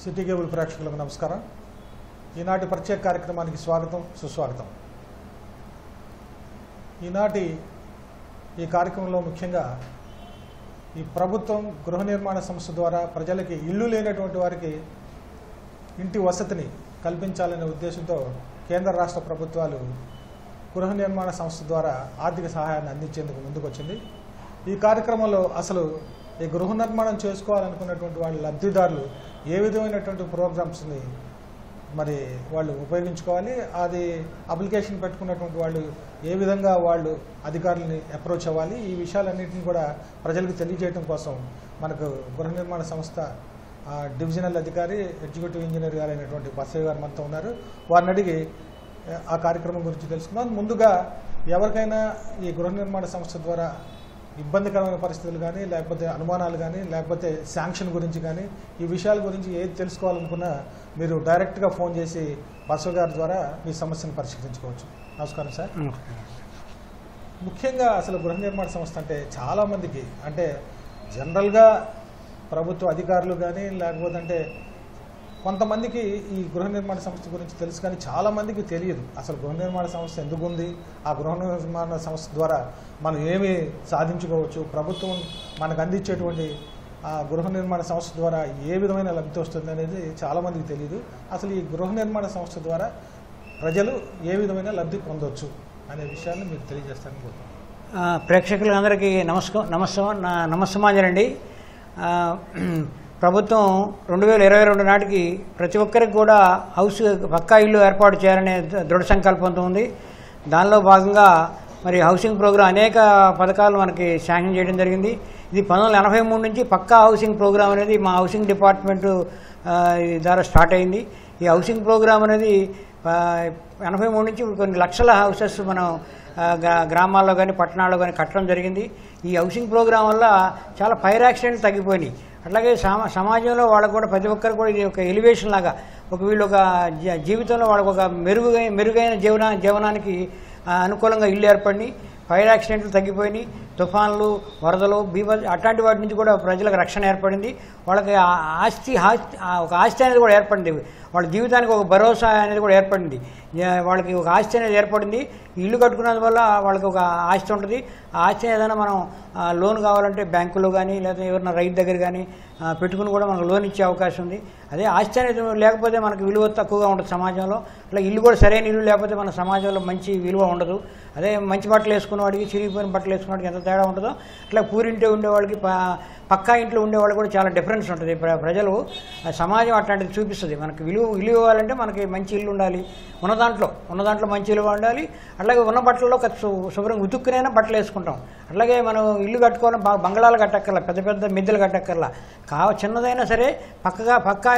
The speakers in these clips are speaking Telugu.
సిటీ కేబుల్ ప్రేక్షకులకు నమస్కారం ఈనాటి ప్రత్యేక కార్యక్రమానికి స్వాగతం సుస్వాగతం ఈనాటి ఈ కార్యక్రమంలో ముఖ్యంగా ఈ ప్రభుత్వం గృహ నిర్మాణ సంస్థ ద్వారా ప్రజలకి ఇల్లు లేనటువంటి వారికి ఇంటి వసతిని కల్పించాలనే ఉద్దేశంతో కేంద్ర రాష్ట్ర ప్రభుత్వాలు గృహ నిర్మాణ సంస్థ ద్వారా ఆర్థిక సహాయాన్ని అందించేందుకు ముందుకొచ్చింది ఈ కార్యక్రమంలో అసలు ఈ గృహ నిర్మాణం చేసుకోవాలనుకున్నటువంటి వాళ్ళ లబ్ధిదారులు ఏ విధమైనటువంటి ప్రోగ్రామ్స్ని మరి వాళ్ళు ఉపయోగించుకోవాలి అది అప్లికేషన్ పెట్టుకున్నటువంటి వాళ్ళు ఏ విధంగా వాళ్ళు అధికారులని అప్రోచ్ అవ్వాలి ఈ విషయాలన్నింటినీ కూడా ప్రజలకు తెలియజేయడం కోసం మనకు గృహ నిర్మాణ సంస్థ ఆ, డివిజనల్ అధికారి ఎగ్జిక్యూటివ్ ఇంజనీర్ గారు అయినటువంటి బసయ్య గారు మనతో ఉన్నారు వారిని అడిగి ఆ, ఆ కార్యక్రమం గురించి తెలుసుకుందాం ముందుగా ఎవరికైనా ఈ గృహ నిర్మాణ సంస్థ ద్వారా ఇబ్బందికరమైన పరిస్థితులు కానీ లేకపోతే అనుమానాలు కానీ లేకపోతే శాంక్షన్ గురించి కానీ ఈ విషయాల గురించి ఏది తెలుసుకోవాలనుకున్నా మీరు డైరెక్ట్గా ఫోన్ చేసి బసవ గారి ద్వారా మీ సమస్యను పరిష్కరించుకోవచ్చు నమస్కారం సార్ ముఖ్యంగా అసలు గృహ నిర్మాణ సంస్థ అంటే చాలామందికి అంటే జనరల్గా ప్రభుత్వ అధికారులు కానీ లేకపోతే అంటే కొంతమందికి ఈ గృహ నిర్మాణ సంస్థ గురించి తెలుసు కానీ చాలామందికి తెలియదు అసలు గృహ నిర్మాణ సంస్థ ఎందుకు ఉంది ఆ గృహ నిర్మాణ సంస్థ ద్వారా మనం ఏమి సాధించుకోవచ్చు ప్రభుత్వం మనకు అందించేటువంటి ఆ గృహ నిర్మాణ సంస్థ ద్వారా ఏ విధమైన లబ్ధి వస్తుంది అనేది చాలామందికి తెలియదు అసలు ఈ గృహ నిర్మాణ సంస్థ ద్వారా ప్రజలు ఏ విధమైన లబ్ధి పొందొచ్చు అనే విషయాన్ని మీరు తెలియజేస్తారని కోరుతున్నాను ఆ, ప్రేక్షకులందరికీ నమస్క నమస్క నా నమస్సమాంజనండి ఆ, ప్రభుత్వం రెండు వేల ఇరవై రెండు నాటికి ప్రతి ఒక్కరికి కూడా హౌస్ పక్కా ఇల్లు ఏర్పాటు చేయాలనే దృఢ సంకల్పంతో ఉంది దానిలో భాగంగా మరి హౌసింగ్ ప్రోగ్రాం అనేక పథకాలు మనకి శాంక్షన్ చేయడం జరిగింది ఇది పంతొమ్మిది వందల ఎనభై మూడు నుంచి పక్కా హౌసింగ్ ప్రోగ్రాం అనేది మా హౌసింగ్ డిపార్ట్మెంటు ఆ, ఈ ద్వారా స్టార్ట్ అయింది ఈ హౌసింగ్ ప్రోగ్రాం అనేది ఆ, ఎనభై మూడు నుంచి కొన్ని లక్షల హౌసెస్ మనం ఆ, గ్రా- గ్రామాల్లో కానీ పట్టణాల్లో కానీ కట్టడం జరిగింది ఈ హౌసింగ్ ప్రోగ్రాం వల్ల చాలా ఫైర్ యాక్సిడెంట్లు తగ్గిపోయినాయి అట్లాగే సమా సమాజంలో వాళ్ళకు కూడా ప్రతి ఒక్కరు కూడా ఇది ఒక ఎలివేషన్ లాగా ఒక వీళ్ళు ఒక జ- జీవితంలో వాళ్ళకు ఒక మెరుగైన మెరుగైన జీవన జీవనానికి ఆ, అనుకూలంగా ఇల్లు ఏర్పడి ఫైర్ యాక్సిడెంట్లు తగ్గిపోయినాయి తుఫాన్లు వరదలు బీభ అట్లాంటి వాటి నుంచి కూడా ప్రజలకు రక్షణ ఏర్పడింది వాళ్ళకి ఆ ఆస్తి ఆస్తి ఆ ఒక ఆస్తి అనేది కూడా ఏర్పడింది వాళ్ళ జీవితానికి ఒక భరోసా అనేది కూడా ఏర్పడింది ఏ- వాళ్ళకి ఒక ఆస్తి అనేది ఏర్పడింది ఇల్లు కట్టుకున్నందువల్ల వాళ్ళకి ఒక ఆస్తి ఉంటుంది ఆ ఆస్తి ఏదైనా మనం ఆ, లోన్ కావాలంటే బ్యాంకులో కానీ లేదా ఎవరైనా రైతు దగ్గర కానీ ఆ, పెట్టుకుని కూడా మనకు లోన్ ఇచ్చే అవకాశం ఉంది అదే ఆస్తి అనేది లేకపోతే మనకు విలువ తక్కువగా ఉంటుంది సమాజంలో అట్లా ఇల్లు కూడా సరైన ఇల్లు లేకపోతే మన సమాజంలో మంచి విలువ ఉండదు అదే మంచి బట్టలు వేసుకున్న వాడికి చిరిగిపోయిన బట్టలు వేసుకున్న వాడికి ఎంత తేడా ఉంటుందో అట్లా పూరింటే ఉండేవాళ్ళకి ప- పక్కా ఇంట్లో ఉండేవాళ్ళు కూడా చాలా డిఫరెన్స్ ఉంటుంది ప్ర- ప్రజలు ఆ సమాజం అట్లాంటిది చూపిస్తుంది మనకి విలువ విలువ ఇవ్వాలంటే మనకి మంచి ఇల్లు ఉండాలి ఉన్న దాంట్లో ఉన్న దాంట్లో మంచి విలువ ఉండాలి అట్లాగే ఉన్న బట్టల్లో ఒక శు- శుభ్రంగా ఉతుక్కునైనా బట్టలు వేసుకుంటాం అట్లాగే మనం ఇల్లు కట్టుకోవాలి బ- బంగళాలు కట్టక్కర్లా పెద్ద పెద్ద మిద్దెలు కట్టక్కర్లా కా చిన్నదైనా సరే పక్కగా పక్కా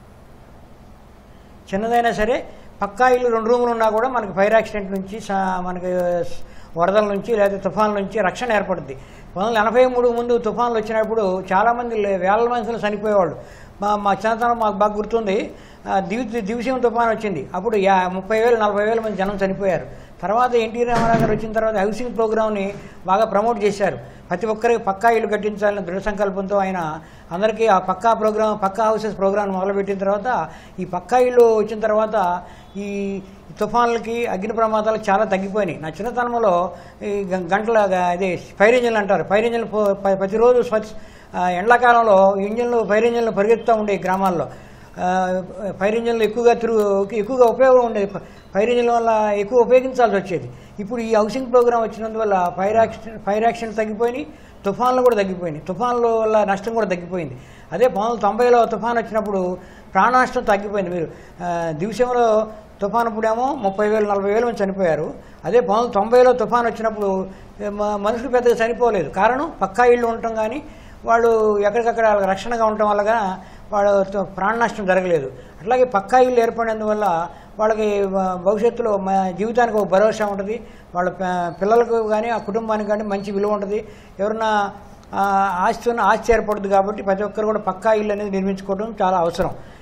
చిన్నదైనా సరే పక్కా ఇల్లు రెండు రూములు ఉన్నా కూడా మనకి ఫైర్ యాక్సిడెంట్ నుంచి సా- మనకి వరదల నుంచి లేదా తుఫాన్ల నుంచి రక్షణ ఏర్పడుద్ది పంతొమ్మిది వందల ఎనభై మూడు ముందు తుఫాన్లు వచ్చినప్పుడు చాలామంది లే- వేల మనుషులు చనిపోయేవాళ్ళు మా మా చిన్నతనం మాకు బాగా గుర్తుంది ఆ, దివి దివిసీమ తుఫాన్ వచ్చింది అప్పుడు యా ముప్పై వేలు నలభై వేల మంది జనం చనిపోయారు తర్వాత ఎన్టీ రామారావు గారు వచ్చిన తర్వాత హౌసింగ్ ప్రోగ్రామ్ని బాగా ప్రమోట్ చేశారు ప్రతి ఒక్కరికి పక్కా ఇల్లు కట్టించాలని దృఢ సంకల్పంతో ఆయన అందరికీ ఆ పక్కా ప్రోగ్రామ్ పక్కా హౌసెస్ ప్రోగ్రామ్ మొదలుపెట్టిన తర్వాత ఈ పక్కా ఇల్లు వచ్చిన తర్వాత ఈ తుఫాన్లకి అగ్ని ప్రమాదాలు చాలా తగ్గిపోయినాయి నా చిన్నతనంలో ఈ గం- గంటల అదే ఫైర్ ఇంజిన్లు అంటారు ఫైర్ ఇంజిన్లు పో- ప- ప్రతిరోజు స్వచ్ఛ ఆ, ఎండాకాలంలో ఇంజిన్లు ఫైర్ ఇంజిన్లు పరిగెత్తుతూ ఉండే ఈ గ్రామాల్లో ఆ, ఫైర్ ఇంజిన్లు ఎక్కువగా తిరుగు ఎక్కువగా ఉపయోగం ఉండేది ఫ- ఫైర్ ఇంజిన్ల వల్ల ఎక్కువ ఉపయోగించాల్సి వచ్చేది ఇప్పుడు ఈ హౌసింగ్ ప్రోగ్రామ్ వచ్చినందువల్ల ఫైర్ యాక్సిడెంట్ ఫైర్ యాక్సిడెంట్ తగ్గిపోయినాయి తుఫాన్లు కూడా తగ్గిపోయినాయి తుఫాన్ల వల్ల నష్టం కూడా తగ్గిపోయింది అదే పంతొమ్మిది వందల తొంభైలో తుఫాన్ వచ్చినప్పుడు ప్రాణ నష్టం తగ్గిపోయింది మీరు ఆ, దివిసంలో తుఫాన్ ఇప్పుడేమో ముప్పై వేలు నలభై వేలు మంది చనిపోయారు అదే పంతొమ్మిది వందల తొంభైలో తుఫాన్ వచ్చినప్పుడు ఏ, మ- మనుషులు పెద్దగా చనిపోలేదు కారణం పక్కా ఇళ్ళు ఉండటం కానీ వాళ్ళు ఎక్కడికక్కడ వాళ్ళకి రక్షణగా ఉండటం వల్ల వాళ్ళ ప్రాణ నష్టం జరగలేదు అట్లాగే పక్కా ఇల్లు ఏర్పడినందువల్ల వాళ్ళకి వ- భవిష్యత్తులో మ- జీవితానికి ఒక భరోసా ఉంటుంది వాళ్ళ ప- పిల్లలకు కానీ ఆ కుటుంబానికి కానీ మంచి విలువ ఉంటుంది ఎవరన్నా ఆ, ఆస్తి ఉన్న ఆస్తి ఏర్పడుతుంది కాబట్టి ప్రతి ఒక్కరు కూడా పక్కా ఇల్లు అనేది నిర్మించుకోవడం చాలా అవసరం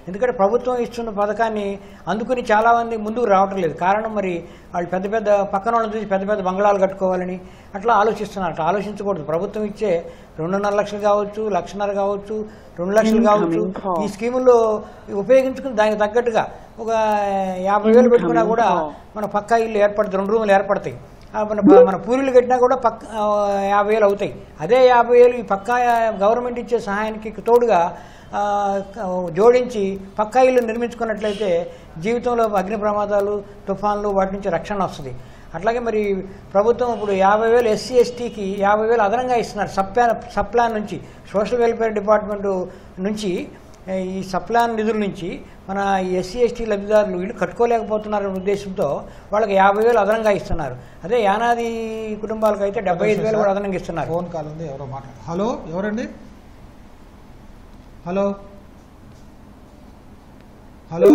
ఎందుకంటే ప్రభుత్వం ఇస్తున్న పథకాన్ని అందుకుని చాలామంది ముందుకు రావటం లేదు కారణం మరి వాళ్ళు పెద్ద పెద్ద పక్కన వాళ్ళని చూసి పెద్ద పెద్ద బంగ్లాలు కట్టుకోవాలని అట్లా ఆలోచిస్తున్నారు అట్లా ఆలోచించకూడదు ప్రభుత్వం ఇచ్చే రెండున్నర లక్షలు కావచ్చు లక్షన్నర కావచ్చు రెండు లక్షలు కావచ్చు Incoming call. ఈ స్కీముల్లో ఉపయోగించుకుని దానికి తగ్గట్టుగా ఒక యాభై వేలు పెట్టుకున్నా Incoming కూడా call. మన పక్కా ఇల్లు ఏర్పడుతుంది రెండు రూములు ఏర్పడతాయి ఆ మన మన పూరీలు కట్టినా కూడా పక్క ఆ, యాభై వేలు అవుతాయి అదే యాభై వేలు ఈ పక్కా గవర్నమెంట్ ఇచ్చే సహాయానికి తోడుగా ఆ, క- జోడించి పక్కా ఇల్లు నిర్మించుకున్నట్లయితే జీవితంలో అగ్ని ప్రమాదాలు తుఫాన్లు వాటి నుంచి రక్షణ వస్తుంది అట్లాగే మరి ప్రభుత్వం ఇప్పుడు యాభై వేలు ఎస్సీ ఎస్టీకి యాభై వేలు అదనంగా ఇస్తున్నారు సప్లా సప్లాన్ నుంచి సోషల్ వెల్ఫేర్ డిపార్ట్మెంట్ నుంచి ఏ, ఈ సప్లాన్ నిధుల నుంచి మన ఎస్సీ ఎస్టీ లబ్ధిదారులు వీళ్ళు కట్టుకోలేకపోతున్నారనే ఉద్దేశంతో వాళ్ళకి యాభై వేలు అదనంగా ఇస్తున్నారు అదే యానాది కుటుంబాలకు అయితే డెబ్బై ఐదు వేలు కూడా అదనంగా ఇస్తున్నారు ఫోన్ కాల్ ఉంది ఎవరో మాట్లాడు హలో ఎవరండి హలో హలో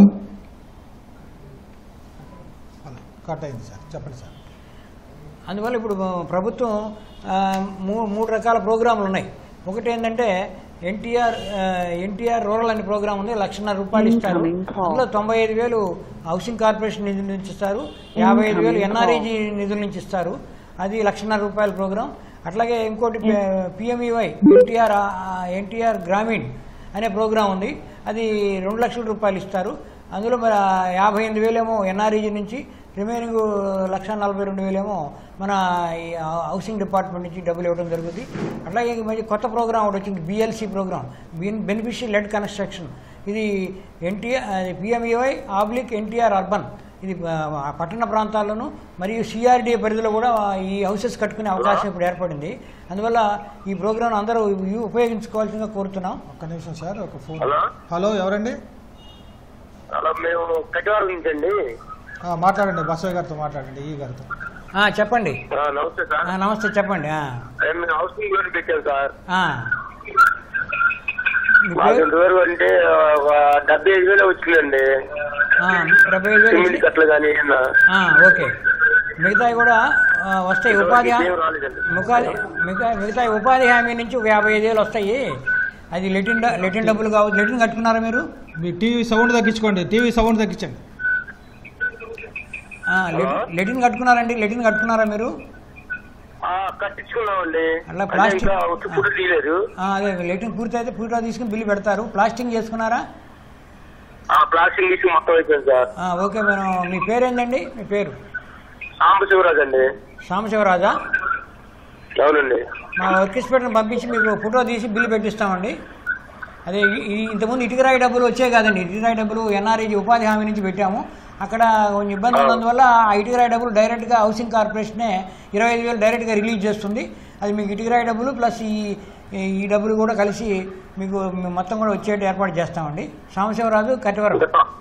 హలో కట్ అయింది సార్ చెప్పండి సార్ అందువల్ల ఇప్పుడు ప్రభుత్వం ఆ, మూ- మూడు రకాల ప్రోగ్రాంలు ఉన్నాయి ఒకటి ఏంటంటే ఎన్టీఆర్ ఎన్టీఆర్ రూరల్ అనే ప్రోగ్రాం ఉంది లక్షన్నర రూపాయలు ఇస్తారు Incoming call. అందులో తొంభై ఐదు వేలు హౌసింగ్ కార్పొరేషన్ నిధుల నుంచి ఇస్తారు యాభై ఐదు వేలు Incoming ఎన్ఆర్ఈజీ నిధుల నుంచి ఇస్తారు అది లక్షన్నర రూపాయల ప్రోగ్రాం అట్లాగే ఇంకోటి పిఎంఈవై ఎన్టీఆర్ ఎన్టీఆర్ గ్రామీణ్ అనే ప్రోగ్రాం ఉంది అది రెండు లక్షల రూపాయలు ఇస్తారు అందులో మరి ఆ యాభై ఎనిమిది వేలేమో ఎన్ఆర్ఈజీ నుంచి రిమైనింగ్ లక్ష నలభై రెండు వేలేమో మన ఈ హౌసింగ్ డిపార్ట్మెంట్ నుంచి డబ్బులు ఇవ్వడం జరుగుతుంది అట్లాగే ఈ మధ్య కొత్త ప్రోగ్రాం ఒకటి వచ్చింది BLC programme beneficial led construction ఇది NTR PMAY oblique NTR urban ఇది ఆ, పట్టణ ప్రాంతాల్లోనూ మరియు సిఆర్డీఏ పరిధిలో కూడా ఈ హౌసెస్ కట్టుకునే అవకాశం ఇప్పుడు ఏర్పడింది అందువల్ల ఈ ప్రోగ్రాం అందరూ ఇవి ఉపయోగించుకోవాల్సిందిగా కోరుతున్నాం ఒక్క నిమిషం సార్ ఒక ఫోన్ హలో హలో ఎవరండి అలా మేము కటివారం నుంచి అండి ఆ, మాట్లాడండి బసవయ్య గారితో మాట్లాడండి ఈ గారితో ఆ, చెప్పండి ఆ, నమస్తే సార్ ఆ, నమస్తే చెప్పండి ఆ, మేము హౌసింగ్ లోన్ పెట్టాం సార్ ఆ. మీ మాకు పేరు? ఇంతవరకు అంటే ఆ, ఒక డెబ్బై ఐదు వేలు వచ్చిందండి ఆ, డెబ్బై ఐదు వేలు సిమెంట్ ఇచ్చి- కట్టలు కానీ ఏమన్నా. ఆ, ఓకే మిగతాయి కూడా ఆ, వస్తాయి ఉపాధి హా- ఏం రాలేదండి. ఉపాధి మిగతా మిగతా ఉపాధి హామీ నుంచి ఒక యాభై ఐదు వేలు వస్తాయి అది లెటిన్ డ- లెటిన్ డబ్బులు కావచ్చు లెటిన్ కట్టుకున్నారా మీరు మీ టీవీ సౌండ్ తగ్గించుకోండి టీవీ సౌండ్ తగ్గించండి ఆ, లెటిన్- లెటిన్ కట్టుకున్నారండి లెటిన్ కట్టుకున్నారా మీరు ఆ, కట్టించుకున్నామండి అట్లా అంటే ప్లాస్టిక్- ఇంకా చుట్టూ తీయలేదు ఆ, అదే లెటిన్ పూర్తి అయితే పూర్తిగా తీసుకుని బిల్లు పెడతారు ప్లాస్టింగ్ చేసుకున్నారా ఆ ప్లాస్టింగ్ తీసి మొత్తం అయిపోయింది సార్ ఆ, ఓకే మనం మీ పేరేందండి మీ పేరు సాంబశివరాజు అండి సాంబశివరాజా అవునండి మా వర్క్ ఇన్స్పెక్టర్ని పంపించి మీకు ఫోటో తీసి బిల్లు పెట్టిస్తామండి అదే ఈ- ఈ ఇంతకుముందు ఇటుకరాయి డబ్బులు వచ్చాయి కదండి ఇటుకరాయి డబ్బులు ఎన్ఆర్ఈజీ ఉపాధి హామీ నుంచి పెట్టాము అక్కడ కొంచెం ఇబ్బంది ఉన్నందువల్ల ఆ ఇటుకరాయి డబ్బులు డైరెక్ట్గా హౌసింగ్ కార్పొరేషనే ఇరవై ఐదు వేలు డైరెక్ట్గా రిలీజ్ చేస్తుంది అది మీకు ఇటుకరాయి డబ్బులు ప్లస్ ఈ ఈ డబ్బులు కూడా కలిసి మీకు మొత్తం కూడా వచ్చేట్టు ఏర్పాటు చేస్తామండి సాంబశివరాజు కటివరం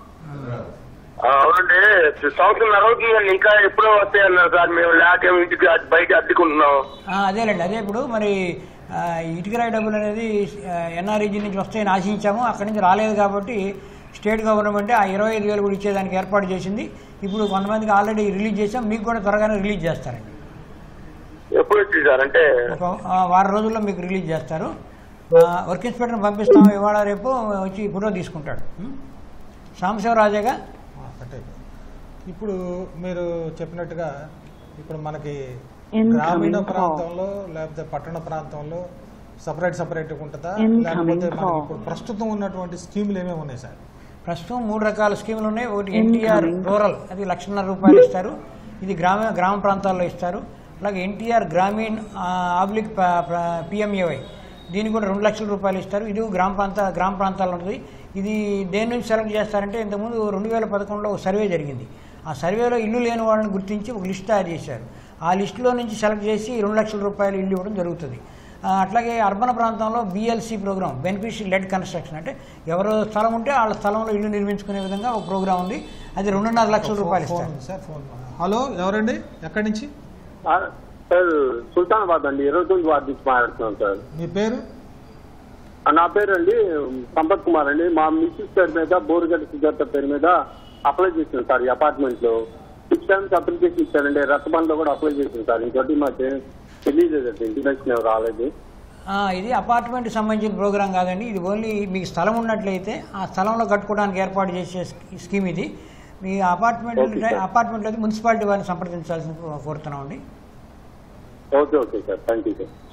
ఆ, అవునండి సంవత్సరం అవుతుందండి ఇంకా ఎప్పుడో వస్తాయి అన్నారు సార్ మేము లేక ఇంటికి అద్దె- బయట అద్దెకుంటున్నాం ఆ, అదేలేండి అదే ఇప్పుడు మరి ఆ, ఈ ఇటుకరాయి డబ్బులు అనేది ఎన్ఆర్ఈజీ నుంచి వస్తాయని ఆశించాము అక్కడి నుంచి రాలేదు కాబట్టి స్టేట్ గవర్నమెంట్ ఆ ఇరవై ఐదు వేలు కూడా ఇచ్చేదానికి ఏర్పాటు చేసింది ఇప్పుడు కొంతమందికి ఆల్రెడీ రిలీజ్ చేసాం మీకు కూడా త్వరగానే రిలీజ్ చేస్తారండి ఎప్పుడు వచ్చింది సార్ అంటే ఒక ఆ, వారం రోజుల్లో మీకు రిలీజ్ చేస్తారు ఆ, వర్క్ ఇన్స్పెక్టర్ని పంపిస్తాము ఇవాళ రేపు వచ్చి ఫోటో తీసుకుంటాడు ఉం? సాంబశివరాజేగా ఆ, కట్ అయిపోయింది ఇప్పుడు మీరు చెప్పినట్టుగా ఇప్పుడు మనకి Incoming గ్రామీణ call. ప్రాంతంలో లేకపోతే పట్టణ ప్రాంతంలో సపరేట్ సపరేట్ ఉంటుందా Incoming లేకపోతే మనకి call. ఇప్పుడు ప్రస్తుతం ఉన్నటువంటి స్కీములు ఏమేమి ఉన్నాయి సార్ ప్రస్తుతం మూడు రకాల స్కీములు ఉన్నాయి ఒకటి Incoming. ఎన్టీఆర్ రూరల్ అది లక్షన్నర రూపాయలు ఇస్తారు ఇది గ్రామ గ్రామ ప్రాంతాల్లో ఇస్తారు అలాగే ఎన్టీఆర్ గ్రామీణ్ ఆ, ఆబ్లిక్ పిఎంఏవై దీనికి కూడా రెండు లక్షల రూపాయలు ఇస్తారు ఇది గ్రామ ప్రాంత గ్రామ ప్రాంతాల్లో ఉంటుంది ఇది దేని నుంచి సెలెక్ట్ చేస్తారంటే ఇంతకుముందు రెండు వేల పదకొండులో ఒక సర్వే జరిగింది ఆ సర్వేలో ఇల్లు లేని వాళ్ళని గుర్తించి ఒక లిస్ట్ తయారు చేశారు ఆ లిస్టులో నుంచి సెలెక్ట్ చేసి రెండు లక్షల రూపాయలు ఇల్లు ఇవ్వడం జరుగుతుంది ఆ, అట్లాగే అర్బన్ ప్రాంతంలో BLC programme beneficial led construction అంటే ఎవరు స్థలం ఉంటే వాళ్ళ స్థలంలో ఇల్లు నిర్మించుకునే విధంగా ఒక ప్రోగ్రామ్ ఉంది అది రెండున్నర లక్షల రూపాయలు ఫోన్ ఇస్తారు ఉంది సార్ ఫోన్ హలో ఎవరండి ఎక్కడి నుంచి సార్ సుల్తానాబాద్ అండి ఇరవై తొమ్మిది వార్డు నుంచి మాట్లాడుతున్నాం సార్ మీ పేరు ఆ, నా పేరు అండి సంపత్ కుమార్ అండి మా మిస్సెస్ పేరు మీద బోరుగడ్డ సుజాత పేరు మీద అప్లై చేసాను సార్ ఈ అపార్ట్మెంట్ లో సిక్స్ టైమ్స్ అప్లికేషన్ ఇచ్చానండి రసబండ్లో కూడా అప్లై చేసాను సార్ ఇంకోటి మాకు తెలియలేదండి ఇంటిమేషన్ ఎవరు రాలేదు ఆ, ఇది అపార్ట్మెంట్కి సంబంధించిన ప్రోగ్రాం కాదండి ఇది ఓన్లీ మీకు స్థలం ఉన్నట్లయితే ఆ స్థలంలో కట్టుకోవడానికి ఏర్పాటు చేసే స్కీ- స్కీమ్ ఇది మీ అపార్ట్మెంట్ Okay, sir. అపార్ట్మెంట్లో అయితే మున్సిపాలిటీ వారిని సంప్రదించాల్సిన కోరుతున్నామండి okay okay sir thank you sir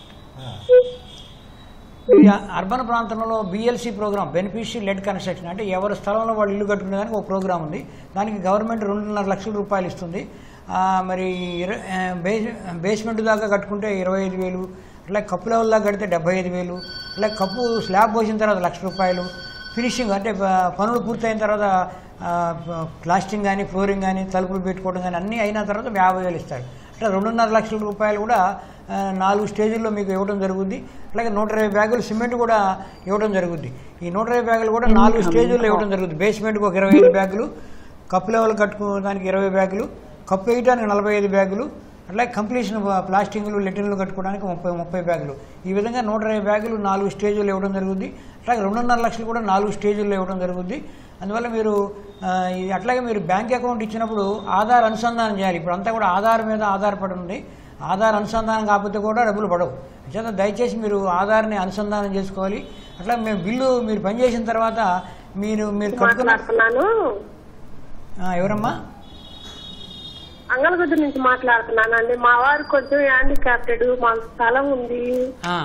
ఈ అర్బన్ ప్రాంతంలో BLC programme beneficiary led construction అంటే ఎవరి స్థలంలో వాళ్ళు ఇల్లు కట్టుకునే దానికి ఒక ప్రోగ్రామ్ ఉంది దానికి గవర్నమెంట్ రెండున్నర లక్షల రూపాయలు ఇస్తుంది ఆ, మరి ఇర- ఆ, బేస్ బేస్మెంట్ దాకా కట్టుకుంటే ఇరవై ఐదు వేలు అట్లా కప్పు లెవెల్ దాకా కడితే డెబ్బై ఐదు వేలు అట్లా కప్పు స్లాబ్ పోసిన తర్వాత లక్ష రూపాయలు ఫినిషింగ్ అంటే ప- పనులు పూర్తయిన తర్వాత ఆ, ప- ప్లాస్టింగ్ కానీ ఫ్లోరింగ్ కానీ తలుపులు పెట్టుకోవడం కానీ అన్నీ అయిన తర్వాత యాభై వేలు ఇస్తారు అట్లా రెండున్నర లక్షల రూపాయలు కూడా ఆ, నాలుగు స్టేజుల్లో మీకు ఇవ్వడం జరుగుద్ది అలాగే నూట ఇరవై బ్యాగులు సిమెంట్ కూడా ఇవ్వడం జరుగుద్ది ఈ నూట ఇరవై బ్యాగులు కూడా నాలుగు స్టేజుల్లో ఇవ్వడం జరుగుతుంది బేస్మెంట్కి ఒక ఇరవై ఐదు బ్యాగులు కప్పు లెవెల్ కట్టుకోవడానికి ఇరవై బ్యాగులు కప్పు వేయడానికి నలభై ఐదు బ్యాగులు అట్లాగే కంప్లీషన్ ప్లాస్టింగ్లు లెటిన్లు కట్టుకోవడానికి ముప్పై ముప్పై బ్యాగులు ఈ విధంగా నూట ఇరవై బ్యాగులు నాలుగు స్టేజుల్లో ఇవ్వడం జరుగుద్ది అట్లాగే రెండున్నర లక్షలు కూడా నాలుగు స్టేజుల్లో ఇవ్వడం జరుగుద్ది అందువల్ల మీరు ఆ, ఈ అట్లాగే మీరు బ్యాంక్ అకౌంట్ ఇచ్చినప్పుడు ఆధార్ అనుసంధానం చేయాలి ఇప్పుడు అంతా కూడా ఆధార్ మీద ఆధారపడి ఉంది ఆధార్ అనుసంధానం కాకపోతే కూడా డబ్బులు పడవు చేత దయచేసి మీరు ఆధార్ని అనుసంధానం చేసుకోవాలి అట్లా మేము బిల్లు మీరు పనిచేసిన తర్వాత మీరు మీరు కట్టుకున్న మాట్లాడుతున్నాను ఆ, ఎవరమ్మా అంగలగుద్ద నుంచి మాట్లాడుతున్నాను అండి మా వారు కొంచెం హ్యాండిక్యాప్టెడ్ మాకు స్థలం ఉంది ఆ,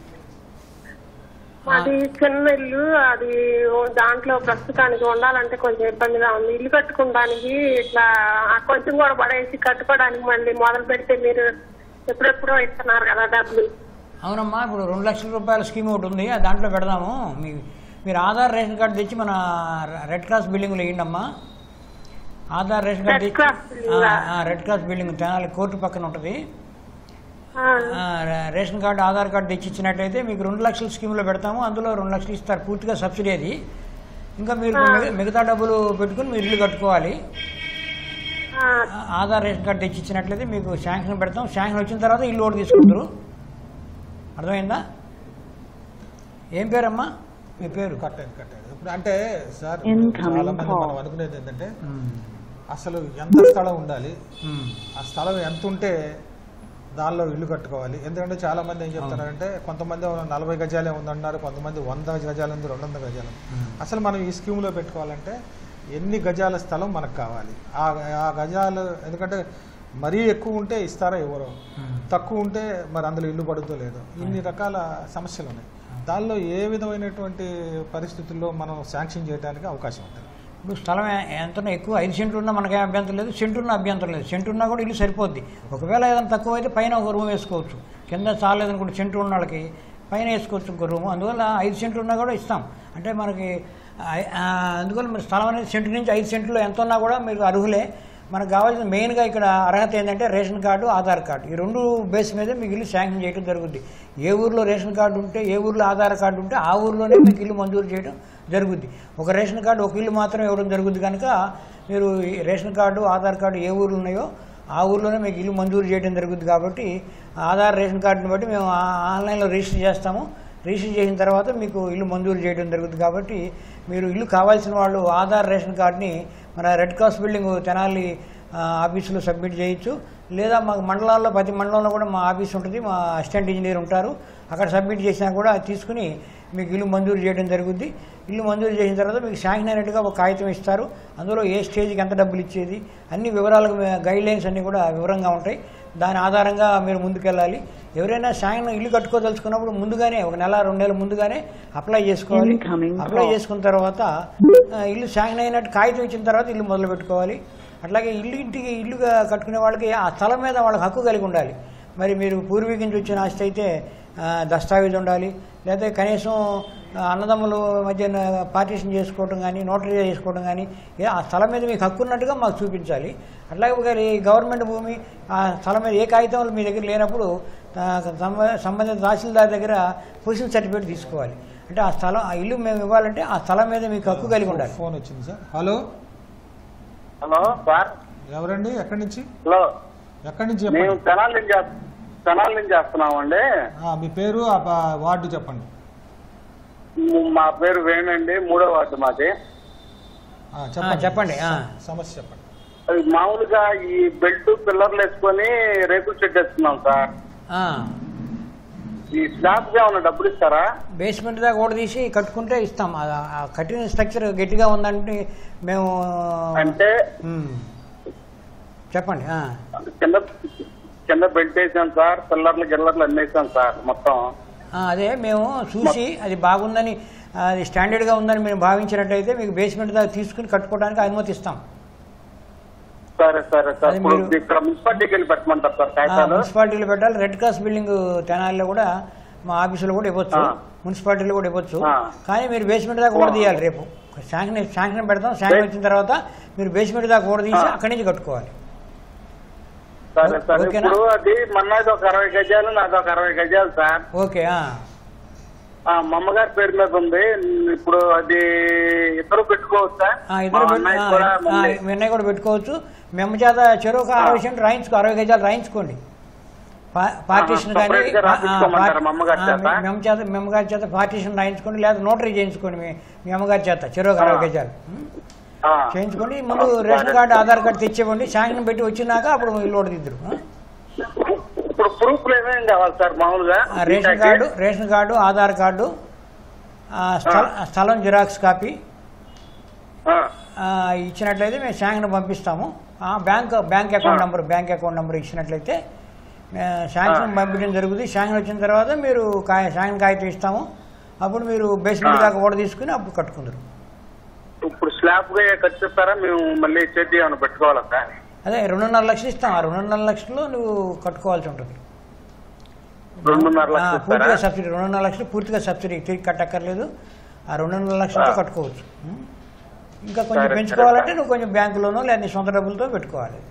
అది చిన్న ఇల్లు అది దాంట్లో ప్రస్తుతానికి ఉండాలంటే కొంచెం ఇబ్బందిగా ఉంది ఇల్లు కట్టుకోవడానికి ఇట్లా ఆ కొంచెం కూడా పడేసి కట్టుకోవడానికి మళ్ళీ మొదలు పెడితే మీరు ఎప్పుడెప్పుడో ఇస్తున్నారు కదా డబ్బులు అవునమ్మా ఇప్పుడు రెండు లక్షల రూపాయల స్కీమ్ ఒకటి ఉంది ఆ దాంట్లో పెడదాము మీ మీరు ఆధార్ రేషన్ కార్డు తెచ్చి మన రెడ్ క్రాస్ బిల్డింగ్లో వేయండి అమ్మా ఆధార్ రేషన్ కార్డు రెడ్ తెచ్చి క్రాస్ బిల్డింగ్ ఆ, ఆ, red cross building Tenali court పక్కన ఉంటుంది ఆ, ఆ, రే- రేషన్ కార్డు ఆధార్ కార్డు తెచ్చి ఇచ్చినట్లయితే మీకు రెండు లక్షల స్కీమ్లో పెడతాము అందులో రెండు లక్షలు ఇస్తారు పూర్తిగా సబ్సిడీ అది ఇంకా మీరు మిగ- మిగతా డబ్బులు పెట్టుకుని మీరు ఇల్లు కట్టుకోవాలి ఆ, ఆ, ఆధార్ రేషన్ కార్డు తెచ్చి ఇచ్చినట్లయితే మీకు శాంక్షన్ పెడతాం శాంక్షన్ వచ్చిన తర్వాత ఇల్లు ఒకటి తీసుకుంటారు అర్థమైందా ఏం పేరమ్మా మీ పేరు కట్ అయింది కట్ అయింది ఇప్పుడు అంటే సార్ Incoming చాలా మంది call. మనం అనుకునేది ఏంటంటే మ్మ్. అసలు ఎంత స్థలం ఉండాలి మ్మ్. ఆ స్థలం ఎంత ఉంటే దానిలో ఇల్లు కట్టుకోవాలి ఎందుకంటే చాలా మంది ఏం చెప్తున్నారంటే కొంతమంది నలభై గజాలే ఉందన్నారు కొంతమంది వంద గజాలు ఉంది రెండు వందల గజాలు ఉంది. అసలు మనం ఈ స్కీమ్లో పెట్టుకోవాలంటే ఎన్ని గజాల స్థలం మనకు కావాలి ఆ ఆ గజాలు ఎందుకంటే మరీ ఎక్కువ ఉంటే ఇస్తారా ఎవరో తక్కువ ఉంటే మరి అందులో ఇల్లు పడుతుందో లేదో ఇన్ని రకాల సమస్యలు ఉన్నాయి దానిలో ఏ విధమైనటువంటి పరిస్థితుల్లో మనం శాంక్షన్ చేయడానికి అవకాశం ఉంటుంది ఇప్పుడు స్థలం ఎ- ఎంత ఉన్నా ఎక్కువ ఐదు సెంట్లు ఉన్నా మనకేం అభ్యంతరం లేదు సెంటు ఉన్నా అభ్యంతరం లేదు సెంటు ఉన్నా కూడా ఇల్లు సరిపోద్ది ఒకవేళ ఏదైనా తక్కువ అయితే పైన ఒక రూమ్ వేసుకోవచ్చు కింద చాలేదనుకుంటే సెంటు ఉన్న వాళ్ళకి పైన వేసుకోవచ్చు ఇంకో రూమ్ అందువల్ల ఐదు సెంట్లు ఉన్నా కూడా ఇస్తాం అంటే మనకి ఐ- ఆ, అందువల్ల మీరు స్థలం అనేది సెంటు నుంచి ఐదు సెంట్లో ఎంత ఉన్నా కూడా మీరు అర్హులే మనకు కావాల్సిన మెయిన్గా ఇక్కడ అర్హత ఏంటంటే రేషన్ కార్డు ఆధార్ కార్డు ఈ రెండు బేస్ మీద మీకు ఇల్లు శాంక్షన్ చేయడం జరుగుద్ది ఏ ఊర్లో రేషన్ కార్డు ఉంటే ఏ ఊర్లో ఆధార్ కార్డు ఉంటే ఆ ఊర్లోనే మీకు ఇల్లు మంజూరు చేయడం జరుగుద్ది ఒక రేషన్ కార్డు ఒక ఇల్లు మాత్రమే ఇవ్వడం జరుగుద్ది కనుక మీరు ఈ రేషన్ కార్డు ఆధార్ కార్డు ఏ ఊర్లు ఉన్నాయో ఆ ఊర్లోనే మీకు ఇల్లు మంజూరు చేయడం జరుగుద్ది కాబట్టి ఆధార్ రేషన్ కార్డుని బట్టి మేము ఆ- ఆన్లైన్లో రిజిస్టర్ చేస్తాము రిజిస్టర్ చేసిన తర్వాత మీకు ఇల్లు మంజూరు చేయడం జరుగుతుంది కాబట్టి మీరు ఇల్లు కావాల్సిన వాళ్ళు ఆధార్ రేషన్ కార్డుని మన రెడ్ క్రాస్ బిల్డింగ్ తెనాలి ఆ, ఆఫీసులో సబ్మిట్ చేయొచ్చు లేదా మాకు మండలాల్లో ప్రతి మండలంలో కూడా మా ఆఫీస్ ఉంటుంది మా అసిస్టెంట్ ఇంజనీర్ ఉంటారు అక్కడ సబ్మిట్ చేసినా కూడా అది తీసుకుని మీకు ఇల్లు మంజూరు చేయడం జరుగుద్ది ఇల్లు మంజూరు చేసిన తర్వాత మీకు శాంక్షన్ అయినట్టుగా ఒక కాగితం ఇస్తారు అందులో ఏ స్టేజ్కి ఎంత డబ్బులు ఇచ్చేది అన్ని వివరాలకు గైడ్ లైన్స్ అన్నీ కూడా వివరంగా ఉంటాయి దాని ఆధారంగా మీరు ముందుకెళ్ళాలి ఎవరైనా శాంక్షన్ ఇల్లు కట్టుకోదలుచుకున్నప్పుడు ముందుగానే ఒక నెల రెండు నెలల ముందుగానే అప్లై చేసుకోవాలి Incoming అప్లై call. చేసుకున్న తర్వాత ఆ, ఇల్లు శాంక్షన్ అయినట్టు కాగితం ఇచ్చిన తర్వాత ఇల్లు మొదలు పెట్టుకోవాలి అట్లాగే ఇల్లు ఇంటికి ఇల్లుగా కట్టుకునే వాళ్ళకి ఆ స్థలం మీద వాళ్ళకి హక్కు కలిగి ఉండాలి మరి మీరు పూర్వీకు నుంచి వచ్చిన ఆస్తి అయితే ఆ, దస్తావేజ్ ఉండాలి లేదా కనీసం ఆ, అన్నదమ్ముల మధ్య పార్టీషన్ చేసుకోవడం కానీ నోటరీ చేసుకోవడం కానీ ఏ ఆ స్థలం మీద మీకు హక్కు ఉన్నట్టుగా మాకు చూపించాలి అట్లాగే ఒకవేళ ఈ గవర్నమెంట్ భూమి ఆ స్థలం మీద ఏ కాగితాలు మీ దగ్గర లేనప్పుడు ఆ, సంబ- సంబంధిత తహసీల్దార్ దగ్గర పొజిషన్ సర్టిఫికేట్ తీసుకోవాలి అంటే ఆ స్థలం ఆ ఇల్లు మేము ఇవ్వాలంటే ఆ స్థలం మీద మీకు హక్కు కలిగి ఉండాలి ఫోన్ వచ్చింది సార్ హలో హలో సార్ ఎవరండి ఎక్కడి నుంచి హలో ఎక్కడి నుంచి మేము చెప్పండి తెనాలి నుంచి చేస్- తెనాలి నుంచి చేస్తున్నామండి ఆ, మీ పేరు ఆ ప- వార్డు చెప్పండి మ్, మా పేరు వేణండి మూడో వార్డు మాది ఆ, ఆ, చెప్పండి ఆ. సమస్య చెప్పండి అది మామూలుగా ఈ బెల్ట్ పిల్లర్లు వేసుకొని రేకుల షెడ్ వేస్తున్నాం సార్ ఆ. ఈ స్లాబ్ ఏమన్నా డబ్బులు ఇస్తారా బేస్మెంట్ దాకా ఓడ తీసి కట్టుకుంటే ఇస్తాం ఆ- ఆ కట్టిన స్ట్రక్చర్ గట్టిగా ఉందంటే మేము అంటే ఉమ్. చెప్పండి ఆ. కింద కింద బెల్ట్ వేసాం సార్ పిల్లర్లు గిల్లర్లు అన్ని వేసాం సార్ మొత్తం ఆ, అదే మేము చూసి అది బాగుందని అది స్టాండర్డ్గా ఉందని మేము భావించినట్టయితే మీకు బేస్మెంట్ దాకా తీసుకుని కట్టుకోవడానికి అనుమతి ఇస్తాం సరే సరే సార్ అది ఇప్పుడు మీరు- ఇక్కడ మున్సిపాలిటీకి వెళ్ళి పెట్టమంటారు సార్ ఆ, కాగితాలు మున్సిపాలిటీలో పెట్టాలి రెడ్ క్రాస్ బిల్డింగ్ తెనాలిలో కూడా మా ఆఫీసులో కూడా ఇవ్వచ్చు ఆ. మున్సిపాలిటీలో కూడా ఇవ్వచ్చు ఆ. కానీ మీరు బేస్మెంట్ దాకా ఓడ తీయాలి రేపు శాంక్షన్ శాంక్షన్ పెడతాం శాంక్షన్ వచ్చిన తర్వాత మీరు బేస్మెంట్ దాకా ఓడ తీసి ఆ. అక్కడి నుంచి కట్టుకోవాలి సరే సార్ ఓకేనా? ఇప్పుడు అది మన్నది ఒక అరవై గజాలు నాది ఒక అరవై గజాలు సార్ ఓకే ఆ. ఆ, మా అమ్మగారి పేరు మీద ఉంది ఇప్పుడు అది ఇద్దరు పెట్టుకోవచ్చా ఆ, ఇద్దరు మా పెట్టు- అన్నయ్య ఆ, కూడా ఆ, మళ్ళీ మీ అన్నయ్య కూడా పెట్టుకోవచ్చు మేము చేత చెరువు అరవై సెంట్ రాయించుకో అరవై గజాలు రాయించుకోండి పా- పార్టీషన్ ఆహా, కానీ separate గా రాయించుకోమంటారా మా అమ్మగారి చేత? మేము చేత మీ అమ్మగారి చేత పార్టీషన్ రాయించుకోండి లేదా నోటరీ చేయించుకోండి మీ మీ అమ్మగారి చేత చెరువు అరవై ఆ. గజాలు ఉం? ఆ, చేయించుకోండి ముందు రేషన్ కార్డు ఆధార్ కార్డు తెచ్చివ్వండి శాంక్షన్ పెట్టి వచ్చినాక అప్పుడు మీరు లోడ్ దిద్దరు ఆ? ఇప్పుడు ప్రూఫ్లు ఏమేమి కావాలి సార్ మామూలుగా ఆ, ration card ration card Aadhaar card ఆ, స్థల- స్థలం జిరాక్స్ కాపీ ఆ, ఆ, ఇచ్చినట్లయితే మేము శాంక్షన్ పంపిస్తాము ఆ, bank bank account number bank account number ఇచ్చినట్లయితే ఆ, శాంక్షన్ పంపించడం జరుగుతుంది శాంక్షన్ వచ్చిన తర్వాత మీరు కాయ శాంక్షన్ కాగితం ఇస్తాము అప్పుడు మీరు బేస్మెంట్ ఆ. దాకా ఓడ తీసుకుని అప్పుడు కట్టుకుందరు ఇప్పుడు స్లాబ్ గా కట్టిస్తారా మేము మళ్ళీ చెడ్డీ ఏమైనా పెట్టుకోవాలా సార్ అదే రెండున్నర లక్షలు ఇస్తాం ఆ రెండున్నర లక్షలు నువ్వు కట్టుకోవాల్సి ఉంటుంది రెండున్నర ఆ, లక్షలు పూర్తిగా ఇస్తారా సబ్సిడీ రెండున్నర లక్షలు పూర్తిగా సబ్సిడీ తిరిగి కట్టక్కర్లేదు ఆ రెండున్నర లక్షలతో ఆ. కట్టుకోవచ్చు ఉం? ఇంకా కొంచెం సరే, పెంచుకోవాలంటే సరే. నువ్వు కొంచెం బ్యాంకులోనో లేదా నీ సొంత డబ్బులతో పెట్టుకోవాలి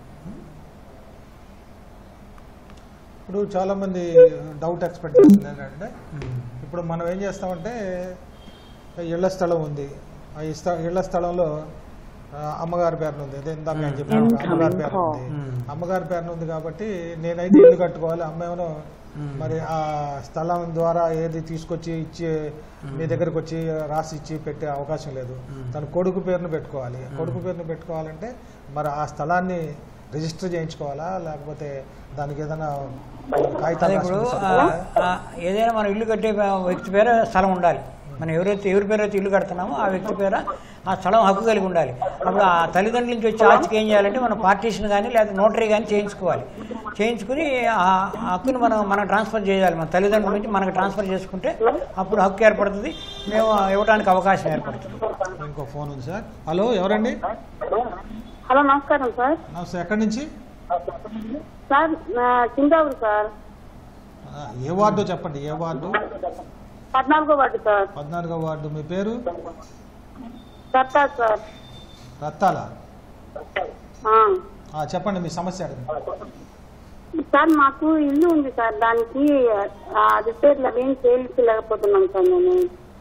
ఇప్పుడు చాలా మంది డౌట్ ఎక్స్పెక్ట్ చేస్తుంది ఏంటంటే ఇప్పుడు మనం ఏం చేస్తామంటే ఇళ్ల స్థలం ఉంది ఆ ఇస్త ఇళ్ల స్థలంలో ఆ, అమ్మగారి పేరున ఉంది అదే ఇందాక నేను చెప్పాను అమ్మగారి పేరున ఉంది Hmm. అమ్మగారి పేరున ఉంది కాబట్టి నేనైతే ఇల్లు కట్టుకోవాలి అమ్మ ఏమో మరి ఆ స్థలం ద్వారా ఏది తీసుకొచ్చి ఇచ్చి మీ దగ్గరకు వచ్చి రాసి ఇచ్చి పెట్టే అవకాశం లేదు తన కొడుకు పేరును పెట్టుకోవాలి కొడుకు పేరును పెట్టుకోవాలంటే మరి ఆ స్థలాన్ని రిజిస్టర్ చేయించుకోవాలా లేకపోతే దానికి ఏదైనా కాగితాలు అదే ఇప్పుడు రాసుకుని ఆ, సరిపోతుందా? ఆ, ఏదైనా మనం ఇల్లు కట్టే వ్యక్తి పేర స్థలం ఉండాలి మనం ఎవరైతే ఎవరి పేరు అయితే ఇల్లు కడుతున్నామో ఆ వ్యక్తి పేర ఆ స్థలం హక్కు కలిగి ఉండాలి అప్పుడు ఆ తల్లిదండ్రుల నుంచి వచ్చే ఆస్తికి ఏం చేయాలంటే మనం పార్టీషన్ కానీ లేదా నోటరీ కానీ చేయించుకోవాలి చేయించుకుని ఆ ఆ హక్కుని మనం మనం ట్రాన్స్ఫర్ చేయాలి మన తల్లిదండ్రుల నుంచి మనకు ట్రాన్స్ఫర్ చేసుకుంటే అప్పుడు హక్కు ఏర్పడుతుంది మేము ఇవ్వడానికి అవకాశం ఏర్పడుతుంది ఇంకో ఫోన్ ఉంది సార్ హలో ఎవరండి హలో నమస్కారం సార్ నమస్తే ఎక్కడి నుంచి సార్ చింతావురు సార్ ఆ, ఏ వార్డు చెప్పండి ఏ వార్డు పద్నాలుగో వార్డు సార్ పద్నాలుగో వార్డు మీ పేరు సత్తా సార్ రత్తాల ఆ. ఆ, చెప్పండి మీ సమస్య అడగండి సార్ మాకు ఇల్లు ఉంది సార్ దానికి ఆ, రిపేర్లు అవి ఏం చేయించలేకపోతున్నాం సార్ నేను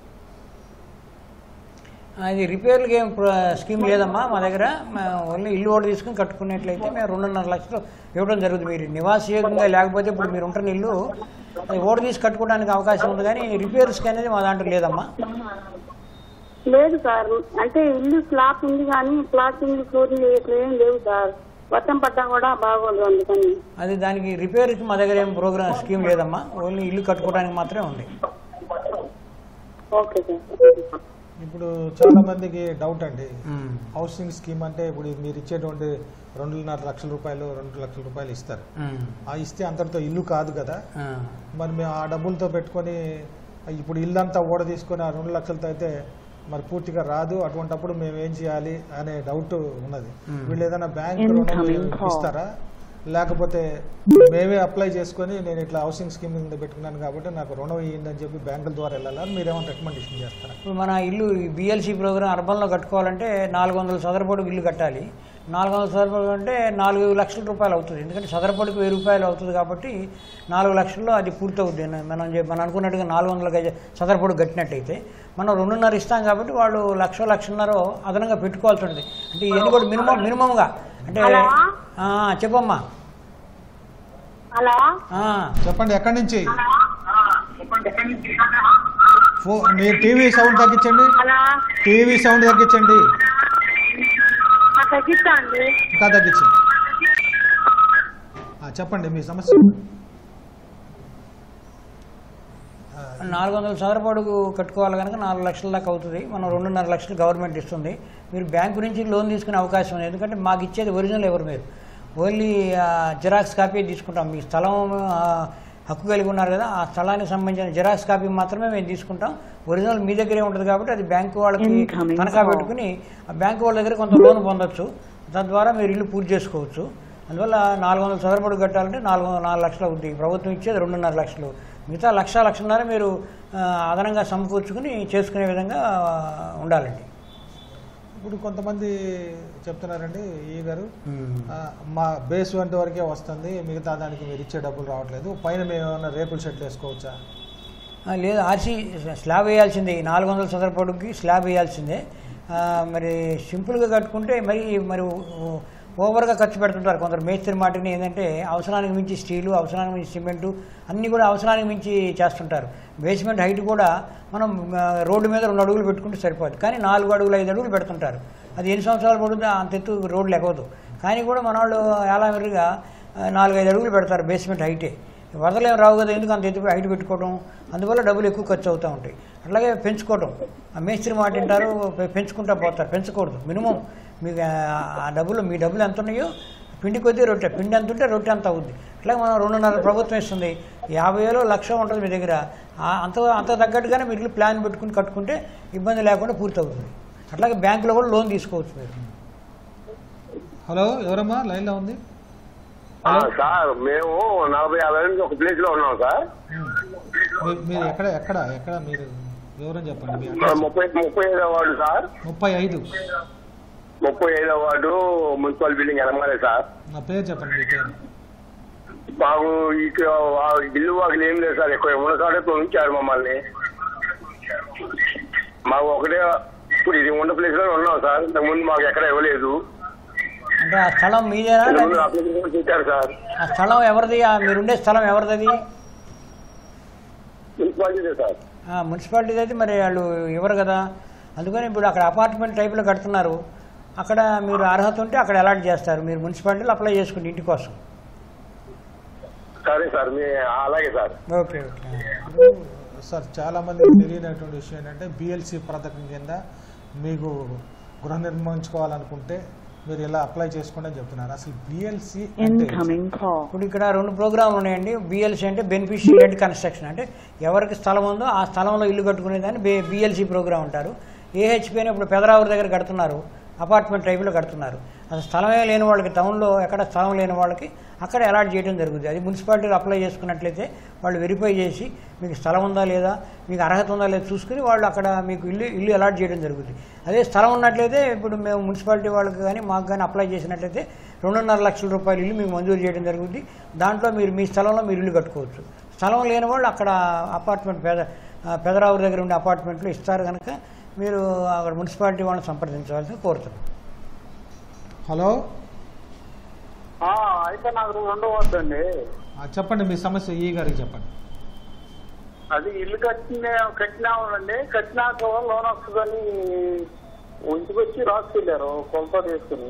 అది రిపేర్లకి ఏం ప్ర- స్కీమ్ లేదమ్మా మా దగ్గర మేము ఓన్లీ ఇల్లు ఓటు తీసుకుని కట్టుకునేట్లయితే మేము రెండున్నర లక్షలు ఇవ్వడం జరుగుతుంది మీరు నివాసయోగ్యంగా లేకపోతే ఇప్పుడు మీరు ఉంటున్న ఇల్లు అది ఓటు తీసి కట్టుకోవడానికి అవకాశం ఉంది కానీ రిపేర్స్కి అనేది మా దాంట్లో లేదమ్మా లేదు సార్ అంటే ఇల్లు స్లాబ్ ఉంది కానీ ప్లాస్టింగ్ ఫ్లోరింగ్ ఇట్లా ఏం లేవు సార్ వర్షం పడ్డా కూడా బాగోదు అందుకని అది దానికి రిపేర్కి మా దగ్గర ఏం ప్రోగ్రామ్ స్కీమ్ లేదమ్మా ఓన్లీ ఇల్లు కట్టుకోవడానికి మాత్రమే ఉంది ఓకే సార్ ఇప్పుడు చాలా మందికి డౌట్ అండి ఉమ్. హౌసింగ్ స్కీమ్ అంటే ఇప్పుడు మీరు ఇచ్చేటువంటి రెండున్నర లక్షల రూపాయలు రెండు లక్షల రూపాయలు ఇస్తారు ఉమ్. ఆ ఇస్తే అంతటితో ఇల్లు కాదు కదా ఆ. మరి మేము ఆ డబ్బులతో పెట్టుకొని ఇప్పుడు ఇల్లు అంతా ఓడ తీసుకొని ఆ రెండు లక్షలతో అయితే మరి పూర్తిగా రాదు అటువంటప్పుడు మేము ఏం చేయాలి అనే డౌట్ ఉన్నది Hmm. వీళ్ళు ఏదైనా బ్యాంక్ రుణం ఇస్తారా లేకపోతే మేమే అప్లై చేసుకొని నేను ఇట్లా హౌసింగ్ స్కీమ్ కింద పెట్టుకున్నాను కాబట్టి నాకు రుణం ఇయ్యండి అని చెప్పి బ్యాంకుల ద్వారా వెళ్ళాలా మీరేమైనా రికమెండేషన్ చేస్తారా ఇప్పుడు మన ఇల్లు బిఎల్సి ప్రోగ్రామ్ అర్బన్లో కట్టుకోవాలంటే నాలుగు వందల చదరపొడికి ఇల్లు కట్టాలి నాలుగు వందల చదరపొడి అంటే నాలుగు లక్షల రూపాయలు అవుతుంది ఎందుకంటే చదరపొడికి వెయ్యి రూపాయలు అవుతుంది కాబట్టి నాలుగు లక్షల్లో అది పూర్తవుద్ది మనం చె- మనం అనుకున్నట్టుగా నాలుగు వందల గజ చదరపొడి కట్టినట్టయితే మనం రెండున్నర ఇస్తాం కాబట్టి వాళ్ళు లక్ష లక్షన్నర అదనంగా పెట్టుకోవాల్సి ఉంటుంది అంటే ఇవన్నీ కూడా మినిమం మినిమంగా అంటే హలో? ఆ, చెప్పమ్మా హలో ఆ, చెప్పండి ఎక్కడి నుంచి ఫో మీ టీవీ సౌండ్ తగ్గించండి హలో టీవీ సౌండ్ తగ్గించండి ఆ, తగ్గిస్తా అండి ఇంకా తగ్గించండి ఆ, చెప్పండి మీ సమస్య నాలుగు వందల చదరపడుగు కట్టుకోవాలి కనుక నాలుగు లక్షల దాకా అవుతుంది మనం రెండున్నర లక్షలు గవర్నమెంట్ ఇస్తుంది మీరు బ్యాంకు నుంచి లోన్ తీసుకునే అవకాశం ఉంది ఎందుకంటే మాకు ఇచ్చేది ఒరిజినల్ ఎవరు మీరు ఓన్లీ జిరాక్స్ కాపీ తీసుకుంటాం మీ స్థలం ఆ, హక్కు కలిగి ఉన్నారు కదా ఆ స్థలానికి సంబంధించిన జిరాక్స్ కాపీ మాత్రమే మేము తీసుకుంటాం ఒరిజినల్ మీ దగ్గరే ఉంటుంది కాబట్టి అది బ్యాంకు వాళ్ళకి Incoming తనఖా call. పెట్టుకుని ఆ బ్యాంకు వాళ్ళ దగ్గర కొంత లోన్ పొందొచ్చు తద్వారా మీరు ఇల్లు పూర్తి చేసుకోవచ్చు అందువల్ల నాలుగు వందల చదరపడి కట్టాలంటే నాలుగు వందల నాలుగు లక్షలు అవుతుంది ప్రభుత్వం ఇచ్చేది రెండున్నర లక్షలు మిగతా లక్ష లక్షన్నర మీరు ఆ, అదనంగా సమకూర్చుకుని చేసుకునే విధంగా ఆ, ఉండాలండి ఇప్పుడు కొంతమంది చెప్తున్నారండి ఈ గారు ఆ, మా బేస్ వంటి వరకే వస్తుంది మిగతా దానికి మీరు ఇచ్చే డబ్బులు రావట్లేదు పైన మేము ఏమైనా రేకుల షెట్లు వేసుకోవచ్చా ఆ, లేదు ఆర్సీ స్లాబ్ వేయాల్సిందే ఈ నాలుగు వందల చదరపడుకి స్లాబ్ వేయాల్సిందే ఆ, మరి సింపుల్గా కట్టుకుంటే మరి మరి ఓ- ఓవర్గా ఖర్చు పెడుతుంటారు కొందరు మేస్త్రి మాటిని ఏంటంటే అవసరానికి మించి స్టీలు అవసరానికి మించి సిమెంటు అన్నీ కూడా అవసరానికి మించి చేస్తుంటారు బేస్మెంట్ హైట్ కూడా మనం ఆ, రోడ్డు మీద రెండు అడుగులు పెట్టుకుంటే సరిపోదు కానీ నాలుగు అడుగులు ఐదు అడుగులు పెడుతుంటారు అది ఎన్ని సంవత్సరాలు పడుతుందో అంత ఎత్తు రోడ్లు ఎక్కవదు కానీ కూడా మన వాళ్ళు ఎలా మెరుగా నాలుగైదు అడుగులు పెడతారు బేస్మెంట్ హైటే వరదలు ఏం రావు కదా ఎందుకు అంత ఎత్తు హైట్ పెట్టుకోవడం అందువల్ల డబ్బులు ఎక్కువ ఖర్చు అవుతూ ఉంటాయి అట్లాగే పెంచుకోవడం ఆ మేస్త్రి మాట వింటారు పె- పెంచుకుంటా పోతారు పెంచకూడదు మినిమం మీకు ఆ- ఆ డబ్బులు మీ డబ్బులు ఎంత ఉన్నాయో పిండి కొద్దీ రొట్టె పిండి ఎంత ఉంటే రొట్టె అంత అవుద్ది అట్లాగే మనం రెండున్నర ప్రభుత్వం ఇస్తుంది యాభై వేలు లక్ష ఉంటుంది మీ దగ్గర ఆ- అంత అంత తగ్గట్టుగానే మీరు ఇల్లు ప్లాన్ పెట్టుకుని కట్టుకుంటే ఇబ్బంది లేకుండా పూర్తి అవుతుంది అట్లాగే బ్యాంకులో కూడా లోన్ తీసుకోవచ్చు మీరు హలో ఎవరమ్మా లైన్లో ఉంది ఆ, సార్ మేము నలభై యాభై నుంచి ఒక ప్లేస్ లో ఉన్నాం సార్ మీ- మీరు ఎక్కడ ఎక్కడ ఎక్కడ మీరు వివరం చెప్పండి మీ ఇక్కడ అడ్రస్ ముప్పై ముప్పై ఐదో వార్డు సార్ ముప్పై ఐదు ముప్పై ఐదో వార్డు మున్సిపల్ బిల్డింగ్ ఎనమాలే సార్ నా పేరు చెప్పండి మీ పేరు మాకు ఇక్కడ వా- ఇల్లు వాకిలు ఏం లేదు సార్ ఎక్కువ ఉన్నసాడే ఉంచారు మమ్మల్ని మాకు ఒకటే ఇప్పుడు ఇది ఉన్న ప్లేస్ లో ఉన్నాం సార్ ఇంతకు ముందు మాకు ఎక్కడ ఇవ్వలేదు అంటే ఆ స్థలం మీదేనా ఇంతకు ముందు లేదా- అప్లికేషన్ ఇచ్చారు సార్ ఆ స్థలం ఎవరిది ఆ మీరుండే స్థలం ఎవరిది మున్సిపాలిటీ సార్ ఆ, మున్సిపాలిటీ అయితే మరి వాళ్ళు ఇవ్వరు కదా అందుకని ఇప్పుడు అక్కడ అపార్ట్మెంట్ టైప్లో కడుతున్నారు అక్కడ మీరు అర్హత ఉంటే అక్కడ అలాట్ చేస్తారు మీరు మున్సిపాలిటీలో అప్లై చేసుకోండి ఇంటి కోసం సరే సార్ మీ అలాగే సార్ ఓకే ఓకే ఇప్పుడు సార్ చాలా మందికి తెలియనటువంటి విషయం ఏంటంటే బిఎల్సి పథకం కింద మీకు గృహ నిర్మించుకోవాలనుకుంటే మీరు ఇలా అప్లై చేసుకోండి అని చెప్తున్నారు అసలు బిఎల్సి అంటే Incoming call. ఇప్పుడు ఇక్కడ రెండు ప్రోగ్రాంలు ఉన్నాయండి బిఎల్సి అంటే బెనిఫిషియల్ లెడ్ కన్స్ట్రక్షన్ అంటే ఎవరికి స్థలం ఉందో ఆ స్థలంలో ఇల్లు కట్టుకునేదాన్ని బి బిఎల్సి ప్రోగ్రామ్ అంటారు ఏహెచ్పి అని ఇప్పుడు పెదరావురి దగ్గర కడుతున్నారు అపార్ట్మెంట్ టైపులో కడుతున్నారు అసలు స్థలమే లేని వాళ్ళకి టౌన్లో ఎక్కడ స్థలం లేని వాళ్ళకి అక్కడ అలాట్ చేయడం జరుగుతుంది అది మున్సిపాలిటీలో అప్లై చేసుకున్నట్లయితే వాళ్ళు వెరిఫై చేసి మీకు స్థలం ఉందా లేదా మీకు అర్హత ఉందా లేదా చూసుకుని వాళ్ళు అక్కడ మీకు ఇల్లు ఇల్లు అలాట్ చేయడం జరుగుతుంది అదే స్థలం ఉన్నట్లయితే ఇప్పుడు మేము మున్సిపాలిటీ వాళ్ళకి కానీ మాకు కానీ అప్లై చేసినట్లయితే రెండున్నర లక్షల రూపాయల ఇల్లు మీకు మంజూరు చేయడం జరుగుతుంది దాంట్లో మీరు మీ స్థలంలో మీరు ఇల్లు కట్టుకోవచ్చు స్థలం లేని వాళ్ళు అక్కడ అపార్ట్మెంట్ పేద ఆ, పెదరావురి దగ్గర ఉండే అపార్ట్మెంట్లు ఇస్తారు కనుక మీరు అక్కడ మున్సిపాలిటీ వాళ్ళని సంప్రదించవలసి కోరుతున్నాం హలో ఆ, అయితే నాకు రెండో వద్దండి ఆ, చెప్పండి మీ సమస్య ఈ గారికి చెప్పండి అది ఇల్లు కట్టిన కట్టినామండి కట్టినాక లోన్ వస్తుందని ఇంటికి వచ్చి రాసుకెళ్ళారు కొలత తీసుకుని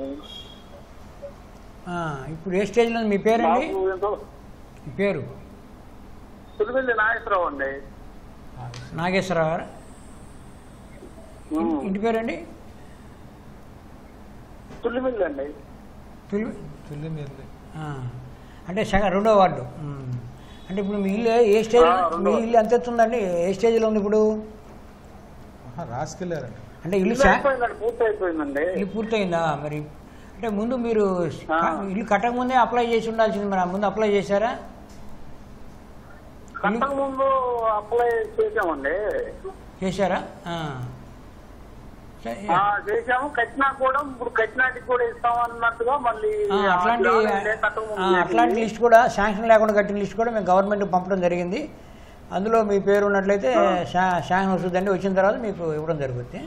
ఆ, ఇప్పుడు ఏ స్టేజ్లో ఉంది మీ పేరండి మాకు ఎంతో మీ పేరు తిరుమల నాగేశ్వరరావు అండి నాగేశ్వరరావు గారు ఉమ్. ఇంటి పేరండి తుల్లిమిల్లి అండి తులి తుల్లి మీరు ఆ, అంటే సగం రెండో వార్డు ఉమ్. అంటే ఇప్పుడు మీ ఇల్లు ఏ స్టేజ్ ఆ, రెండో మీ వార్డు. ఇల్లు ఎంత ఎత్తుందండి ఏ స్టేజ్లో ఉంది ఇప్పుడు ఆహా, రాసుకెళ్ళారండి అంటే ఇల్లు ఇల్లు శా- అయిపోయిందండి పూర్తి అయిపోయిందండి ఇల్లు పూర్తయిందా మరి అంటే ముందు మీరు ఆ. ఇల్లు కట్టక ముందే అప్లై చేసి ఉండాల్సింది మరి ఆ ముందు అప్లై చేశారా కట్టక ముందు అప్లై చేసామండి చేశారా ఆ. సరే. ఆ, చేసాము కట్టినా కూడా ఇప్పుడు కట్టినాటికి కూడా ఇస్తాం అన్నట్టుగా మళ్ళీ ఆ, అట్లాంటి ఆ జాగాలే కట్టక ముందు ఆ, అట్లాంటి చేసింది. లిస్ట్ కూడా శాంక్షన్ లేకుండా కట్టిన లిస్ట్ కూడా మేము గవర్నమెంట్ పంపడం జరిగింది అందులో మీ పేరు ఉన్నట్లయితే శా- శాంక్షన్ వస్తుందండి వచ్చిన తర్వాత మీకు ఇవ్వడం జరుగుతుంది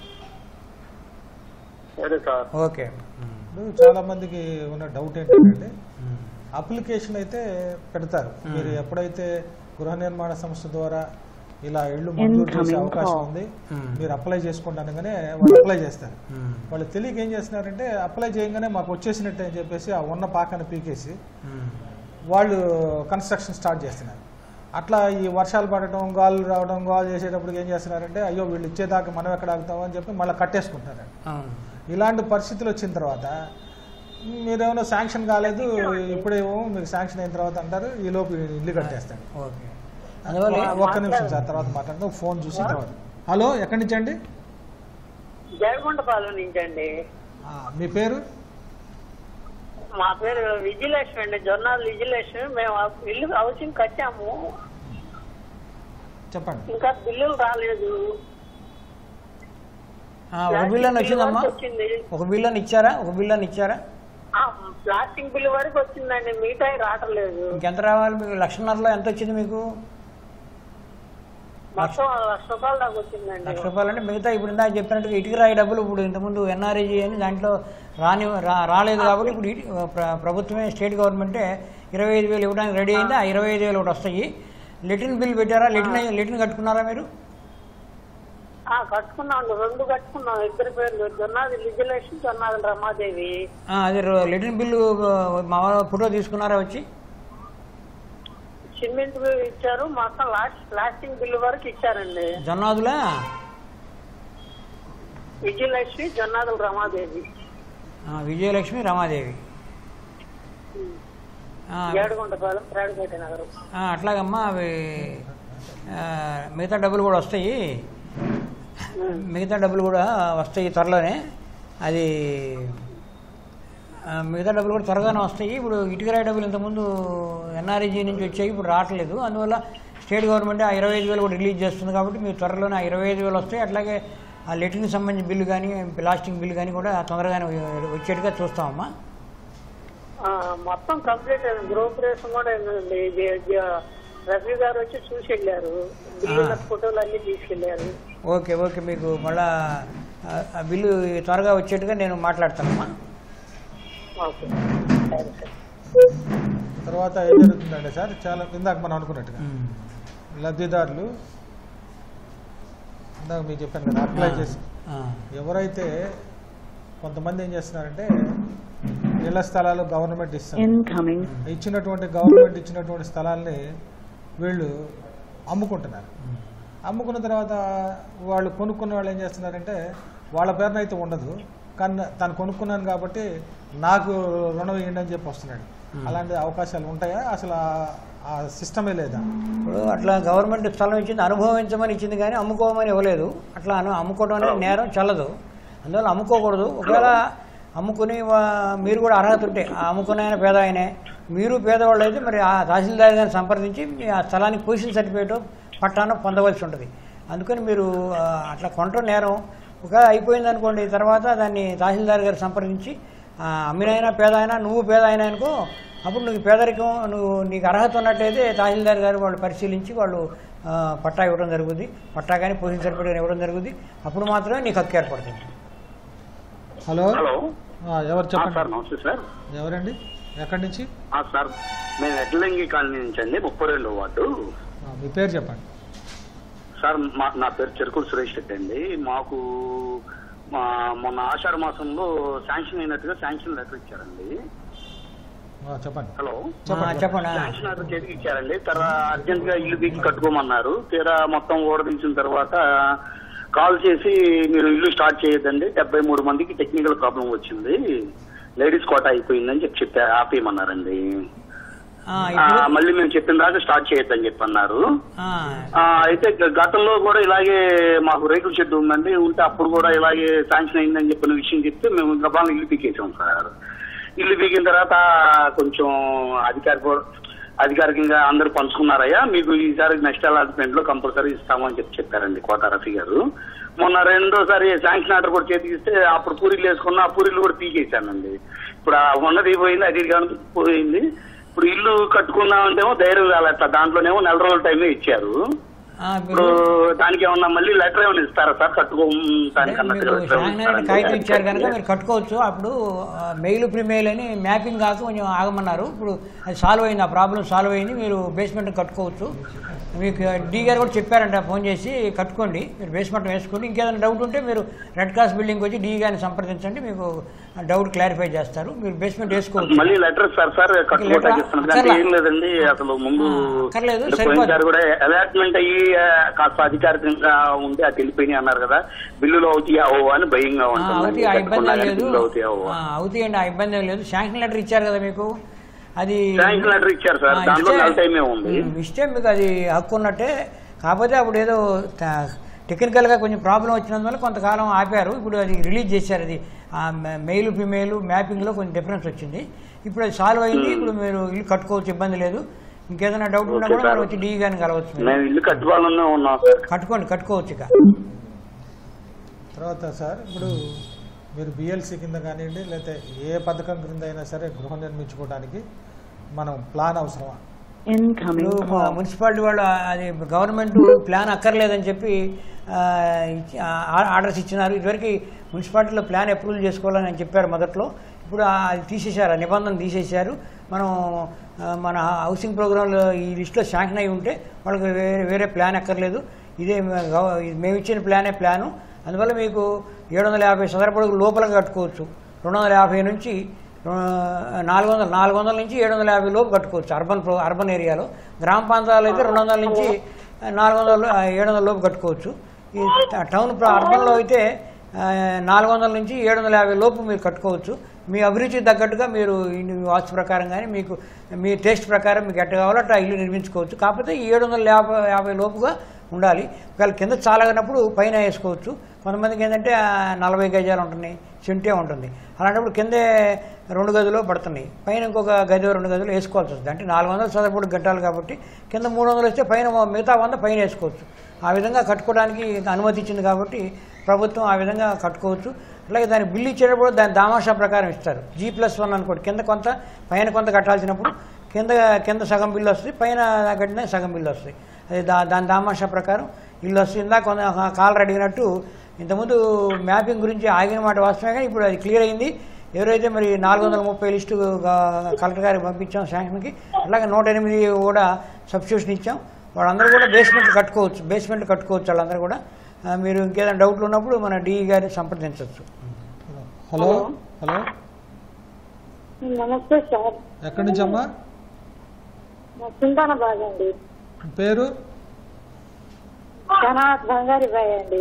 సరే సార్ ఓకే ఇప్పుడు చాలా మందికి ఉన్న డౌట్ ఏంటంటే అప్లికేషన్ అయితే పెడతారు మీరు ఎప్పుడైతే గృహ నిర్మాణ సంస్థ ద్వారా ఇలా ఇళ్ళు మంజూరు చేసే Incoming అవకాశం call. ఉంది Hmm. మీరు అప్లై చేసుకోండి అనగానే వాళ్ళు అప్లై చేస్తారు వాళ్ళు తెలియక ఏం చేస్తున్నారంటే అప్లై చేయగానే మాకు వచ్చేసినట్టు అని చెప్పేసి ఆ ఉన్న పాకను పీకేసి వాళ్ళు కన్స్ట్రక్షన్ స్టార్ట్ చేస్తున్నారు అట్లా ఈ వర్షాలు పడటం గాలు రావడం గాలు చేసేటప్పుడు ఏం చేస్తున్నారంటే అయ్యో వీళ్ళు ఇచ్చేదాకా మనం ఎక్కడ ఆగుతాం అని చెప్పి మళ్ళీ కట్టేసుకుంటారు అవును ఇలాంటి పరిస్థితులు వచ్చిన తర్వాత మీరేమైనా శాంక్షన్ కాలేదు ఇప్పుడేమో మీకు శాంక్షన్ అయిన తర్వాత అంటారు ఈ లోపు ఇల్లు కట్టేస్తాడు ఓకే అందువల్ల ఒక్క నిమిషం సార్ తర్వాత మాట్లాడతాం ఫోన్ చూసి తర్వాత హలో ఎక్కడి నుంచి అండి జయగుంటపాలెం నుంచి అండి ఆ, మీ పేరు మా పేరు విజయలక్ష్మి అండి జొన్నాలు విజయలక్ష్మి మేము ఆ ఇల్లు హౌసింగ్ కట్టాము చెప్పండి ఇంకా బిల్లులు రాలేదు ఆ, ఒక బిల్లు వచ్చిందమ్మా వరకు వచ్చింది ఒక బిల్లు ఇచ్చారా ఒక బిల్లు ఇచ్చారా ఆ, ప్లాస్టిక్ బిల్లు వరకు వచ్చిందండి మిగతా రావట్లేదు ఇంకెంత రావాలి మీకు లక్షన్నరలో ఎంత వచ్చింది మీకు మొత్తం లక్ష రూపాయల దాకా వచ్చిందండి లక్ష రూపాయలు అంటే మిగతా ఇప్పుడు ఇందాక చెప్పినట్టుగా ఇటుక రాయి డబ్బులు ఇప్పుడు ఇంతకుముందు ఎన్ఆర్ఏజీ అని దాంట్లో రాని రా- రాలేదు కాబట్టి ఇప్పుడు ఇటు- ప్ర- ప్రభుత్వమే స్టేట్ గవర్నమెంటే ఇరవై ఐదు వేలు ఇవ్వడానికి రెడీ అయింది ఆ ఇరవై ఐదు వేలు ఒకటి వస్తాయి లెటిన్ బిల్ పెట్టారా లెటిన్ లెటిన్ కట్టుకున్నారా మీరు ఆ, కట్టుకున్నాం రెండు కట్టుకున్నాం ఇద్దరు పేర్లు జొన్నాది విజయలక్ష్మి జొన్నాది రమాదేవి ఆ, అది రో- లెటిన్ బిల్లు ఆ, మా ఫోటో తీసుకున్నారా వచ్చి సిమెంట్ బిల్లు ఇచ్చారు మొత్తం లాస్ట్ ప్లాస్టిక్ బిల్లు వరకు ఇచ్చారండి జొన్నాదులా విజయలక్ష్మి జొన్నాదుల రమాదేవి ఆ, విజయలక్ష్మి రమాదేవి ఆ, ఏడుగుంటపాలెం ప్రేడపేట నగరం ఆ, అట్లాగమ్మా అవి ఆ, మిగతా డబ్బులు కూడా వస్తాయి మిగతా డబ్బులు కూడా వస్తాయి త్వరలోనే అది ఆ, మిగతా డబ్బులు కూడా త్వరగానే వస్తాయి ఇప్పుడు ఇటుకరాయి డబ్బులు ఇంతకుముందు ఎన్ఆర్ఈజీ నుంచి వచ్చాయి ఇప్పుడు రావట్లేదు అందువల్ల స్టేట్ గవర్నమెంట్ ఆ ఇరవై ఐదు వేలు కూడా రిలీజ్ చేస్తుంది కాబట్టి మీరు త్వరలోనే ఆ ఇరవై ఐదు వేలు వస్తాయి అట్లాగే ఆ లెట్రిన్కి సంబంధించిన బిల్లు కానీ ప్లాస్టిక్ బిల్లు కానీ కూడా తొందరగానే వచ్చేట్టుగా చూస్తామమ్మా ఆ, మొత్తం కంప్లీట్ అయింది గృహప్రవేశం కూడా అయిందండి ఇది- ఇది రఫీ గారు వచ్చి చూసి వెళ్ళారు బిల్లు ఫోటోలు అన్ని తీసుకెళ్లారు ఓకే ఓకే మీకు మళ్ళా ఆ- ఆ బిల్లు త్వరగా వచ్చేట్టుగా నేను మాట్లాడతానమ్మా ఓకే సరే సార్ తర్వాత ఏం జరుగుతుందంటే సార్ చాలా ఇందాక మనం అనుకున్నట్టుగా లబ్ధిదారులు ఇందాక మీకు చెప్పాను కదా అప్లై చేసి ఆ, ఎవరైతే కొంతమంది ఏం చేస్తున్నారంటే ఇళ్ల స్థలాలు గవర్నమెంట్ ఇస్తారు Incoming. ఇచ్చినటువంటి గవర్నమెంట్ ఇచ్చినటువంటి స్థలాల్ని వీళ్ళు అమ్ముకుంటున్నారు అమ్ముకున్న తర్వాత వాళ్ళు కొనుక్కున్న వాళ్ళు ఏం చేస్తున్నారంటే వాళ్ళ పేరున అయితే ఉండదు కానీ తను కొనుక్కున్నాను కాబట్టి నాకు రుణం ఇవ్వండి అని చెప్పి వస్తున్నాడు అలాంటి అవకాశాలు ఉంటాయా అసలు ఆ- ఆ సిస్టమే లేదా ఇప్పుడు అట్లా గవర్నమెంట్ స్థలం ఇచ్చింది అనుభవించమని ఇచ్చింది కానీ అమ్ముకోమని ఇవ్వలేదు అట్లా అను అమ్ముకోవడం అనేది నేరం చల్లదు అందువల్ల అమ్ముకోకూడదు ఒకవేళ అమ్ముకుని వా- మీరు కూడా అర్హత ఉంటే ఆ అమ్ముకునే ఆయన పేద ఆయనే మీరు పేదవాళ్ళు అయితే మరి ఆ తహసీల్దార్ గారిని సంప్రదించి మీ ఆ స్థలానికి పొజిషన్ సర్టిఫికేట్ పట్టాను పొందవలసి ఉంటుంది అందుకని మీరు ఆ, అట్లా కొనటం నేరం ఒకవేళ అయిపోయింది అనుకోండి తర్వాత దాన్ని తహసీల్దార్ గారు సంప్రదించి ఆ, అమ్మినైనా పేద అయినా నువ్వు పేద అయినా అనుకో అప్పుడు నువ్వు పేదరికం నువ్వు నీకు అర్హత ఉన్నట్టయితే తహసీల్దార్ గారు వాళ్ళు పరిశీలించి వాళ్ళు ఆ, పట్టా ఇవ్వడం జరుగుతుంది పట్టా కానీ పొజిషన్ సర్టిఫికేట్ ఇవ్వడం జరుగుతుంది అప్పుడు మాత్రమే నీకు హక్కు ఏర్పడుతుంది హలో హలో ఆ, ఎవరు ఆ, సార్ చెప్పండి నమస్తే సార్ ఎవరండి ఎక్కడి నుంచి ఆ, సార్ మేము ఎడ్లంగి కాలనీ నుంచి అండి ముప్పై రెండు వార్డు ఆ, మీ పేరు చెప్పండి సార్ మా నా పేరు చెరుకుడు సురేష్ రెడ్డి అండి మాకు మా మొన్న ఆషాఢ మాసంలో శాంక్షన్ అయినట్టుగా శాంక్షన్ లెటర్ ఇచ్చారండి ఆ, చెప్పండి హలో ఆ, చెప్పండి ఆ. శాంక్షన్ లెటర్ చేతికి ఇచ్చారండి తర్వాత అర్జెంట్ గా ఇల్లు బీకి కట్టుకోమన్నారు తీరా మొత్తం ఓడదీసిన తర్వాత కాల్ చేసి మీరు ఇల్లు స్టార్ట్ చేయొద్దండి డెబ్బై మూడు మందికి టెక్నికల్ ప్రాబ్లం వచ్చింది లేడీస్ కోట అయిపోయిందని చెప్పి చెప్పా ఆపేయమన్నారండి ఆ, ఆ, ఇప్పుడు మళ్ళీ మేము చెప్పిన దాకా స్టార్ట్ చేయొద్దని చెప్పి అన్నారు ఆ, ఆ, అయితే గ- గతంలో కూడా ఇలాగే మాకు రేకుల షెడ్ ఉందండి ఉంటే అప్పుడు కూడా ఇలాగే శాంక్షన్ అయిందని చెప్పిన విషయం చెప్తే మేము ఇంకా బాగా ఇల్లు పీకేసాం సార్ ఇల్లు పీకిన తర్వాత కొంచెం అధికారిక అధికారికంగా అందరూ పంచుకున్నారయ్యా మీకు ఈసారి నెక్స్ట్ అలాట్మెంట్ లో కంపల్సరీ ఇస్తామని చెప్పి చెప్పారండి కోట రఫీ గారు మొన్న రెండోసారి శాంక్షన్ ఆర్డర్ కూడా చేతికి ఇస్తే అప్పుడు పూరీలు వేసుకున్న ఆ పూరీలు కూడా పీకేశానండి ఇప్పుడు ఆ ఉన్నది పోయింది అది కానీ పోయింది ఇప్పుడు ఇల్లు కట్టుకుందామంటేమో ధైర్యం కాలట్ల దాంట్లోనేమో నెల రోజుల టైమే ఇచ్చారు ఆ, ఇప్పుడు దానికి ఏమన్నా మళ్ళీ లెటర్ ఏమైనా ఇస్తారా సార్ కట్టుకోవడానికి అన్నట్టుగా మీకు letter ఏమైనా శాంక్షన్ కాగితం ఇచ్చారు కనుక ఇస్తారా? మీరు కట్టుకోవచ్చు అప్పుడు ఆ, మెయిల్ ప్రీమెయిల్ అని మ్యాపింగ్ కాక కొంచెం ఆగమన్నారు ఇప్పుడు అది సాల్వ్ అయింది ఆ ప్రాబ్లం సాల్వ్ అయింది మీరు బేస్మెంట్ కట్టుకోవచ్చు మీకు డీ గారు కూడా చెప్పారంట ఫోన్ చేసి కట్టుకోండి మీరు బేస్మెంట్ వేసుకోండి ఇంకేదైనా డౌట్ ఉంటే మీరు రెడ్ క్రాస్ బిల్డింగ్ వచ్చి డీ గారిని సంప్రదించండి మీకు డౌట్ క్లారిఫై చేస్తారు మీరు బేస్మెంట్ వేసుకోవచ్చు మళ్ళీ లెటర్ ఇస్తారు సార్ కట్టుకోవడానికి ఇస్తున్నారు అంటే అక్కర్లా. ఏం లేదండి అసలు ముందు ఆ, అక్కర్లేదు, అంటే సరిపోదు. పోయినసారి కూడా అలాట్మెంట్ అయ్యి ఆ, కాస్త అధికారికంగా ఉంటే అది వెళ్ళిపోయినాయి అన్నారు కదా బిల్లులు అవుతాయా ఓ అని భయంగా ఆ, ఉంటుంది అవుతాయి ఆ ఇబ్బంది ఏం లేదు బిల్లులు అవుతాయా ఓ ఆ, అవుతాయండి ఆ ఇబ్బంది ఏం లేదు శాంక్షన్ లెటర్ ఇచ్చారు కదా మీకు అది శాంక్షన్ లెటర్ ఇచ్చారు సార్ ఆ, దాంట్లో ఇస్తే- నెల టైమే ఉంది ఉమ్, ఇస్తే మీకు అది హక్కు ఉన్నట్టే కాకపోతే అప్పుడు ఏదో ట- టెక్నికల్గా కొంచెం ప్రాబ్లం వచ్చినందువల్ల కొంతకాలం ఆపారు ఇప్పుడు అది రిలీజ్ చేశారు అది ఆ మె- మెయిల్ ఫిమెయిల్ మ్యాపింగ్లో కొంచెం డిఫరెన్స్ వచ్చింది ఇప్పుడు అది సాల్వ్ అయింది ఇప్పుడు మీరు ఇల్లు కట్టుకోవచ్చు ఇబ్బంది లేదు ఇంకేదైనా డౌట్ ఉన్నా ఓకే కూడా సార్. మనం వచ్చి డీ గారిని కలవచ్చు మీరు. మేము ఇల్లు కట్టుకోవాలనే ఉన్నాం సార్ కట్టుకోండి కట్టుకోవచ్చు ఇక తర్వాత సార్ ఇప్పుడు మీరు బిఎల్సి కింద కానివ్వండి లేకపోతే ఏ పథకం కింద అయినా సరే గృహం నిర్మించుకోవడానికి మనం ప్లాన్ అవసరమా Incoming ఇప్పుడు మా call. మున్సిపాలిటీ వాళ్ళు అది గవర్నమెంట్ ప్లాన్ అక్కర్లేదని చెప్పి ఆ, ఇచ్చి- ఆ, ఆర్డర్స్ ఇచ్చినారు ఇదివరకు మున్సిపాలిటీలో ప్లాన్ అప్రూవల్ చేసుకోవాలని అని చెప్పారు మొదట్లో ఇప్పుడు ఆ- అది తీసేశారు ఆ నిబంధన తీసేశారు మనం ఆ, మన హౌసింగ్ ప్రోగ్రాంలో ఈ లిస్టులో శాంక్షన్ అయి ఉంటే వాళ్ళకి వేరే వేరే ప్లాన్ అక్కర్లేదు ఇదే మే- గవ- ఇది మేము ఇచ్చిన ప్లానే ప్లాను అందువల్ల మీకు ఏడు వందల యాభై చదరపడుగు లోపల కట్టుకోవచ్చు రెండు వందల యాభై నుంచి ఆ, నాలుగు వందలు నాలుగు వందల నుంచి ఏడు వందల యాభై లోపు కట్టుకోవచ్చు అర్బన్ ప్రో అర్బన్ ఏరియాలో గ్రామ ప్రాంతాలు అయితే రెండు వందల నుంచి నాలుగు వందల ఏడు వందల లోపు కట్టుకోవచ్చు ఈ ట- టౌన్ ప్ర- అర్బన్లో అయితే ఆ, నాలుగు వందల నుంచి ఏడు వందల యాభై లోపు మీరు కట్టుకోవచ్చు మీ అభిరుచికి తగ్గట్టుగా మీరు ఇన్ని వాస్తు ప్రకారం కానీ మీకు మీ టేస్ట్ ప్రకారం మీకు ఎట్ట కావాలో అట్లా ఇల్లు నిర్మించుకోవచ్చు కాకపోతే ఈ ఏడు వందల యాభై యాభై లోపుగా ఉండాలి ఒకవేళ కింద చాలగినప్పుడు పైన వేసుకోవచ్చు కొంతమందికి ఏంటంటే ఆ, నలభై గజాలు ఉంటున్నాయి చెంటే ఉంటుంది అలాంటప్పుడు కిందే రెండు గదులు పడుతున్నాయి పైన ఇంకొక గది రెండు గదులు వేసుకోవాల్సి వస్తుంది అంటే నాలుగు వందల చదరపూడి గట్టాలి కాబట్టి కింద మూడు వందలు వస్తే పైన మిగతా వంద పైన వేసుకోవచ్చు ఆ విధంగా కట్టుకోవడానికి అనుమతి ఇచ్చింది కాబట్టి ప్రభుత్వం ఆ విధంగా కట్టుకోవచ్చు అలాగే దాని బిల్లు ఇచ్చేటప్పుడు దాని దామాషా ప్రకారం ఇస్తారు జీ ప్లస్ వన్ అనుకోండి కింద కొంత పైన కొంత కట్టాల్సినప్పుడు కింద కింద సగం బిల్లు వస్తుంది పైన కట్టిన సగం బిల్లు వస్తుంది అది దా దాని దామాషా ప్రకారం ఇల్లు వస్తుంది ఇందాక కొంత కాలర్ అడిగినట్టు ఇంతకుముందు మ్యాపింగ్ గురించి ఆగిన మాట వాస్తవమే కానీ ఇప్పుడు అది క్లియర్ అయింది ఎవరైతే మరి నాలుగు వందల ముప్పై లిస్టు గా- కలెక్టర్ గారికి పంపించాం శాంక్షన్కి అలాగే నూట ఎనిమిది కూడా సబ్స్టిట్యూషన్ ఇచ్చాం వాళ్ళందరూ కూడా బేస్మెంట్ కట్టుకోవచ్చు బేస్మెంట్ కట్టుకోవచ్చు వాళ్ళందరూ కూడా ఆ, మీరు ఇంకేదైనా డౌట్లు ఉన్నప్పుడు మన డిఈ గారిని సంప్రదించవచ్చు హలో హలో నమస్తే సార్ ఎక్కడి నుంచి అమ్మా మా సింతానాబాద్ అండి పేరు చాలా బంగారి బాయ్ అండి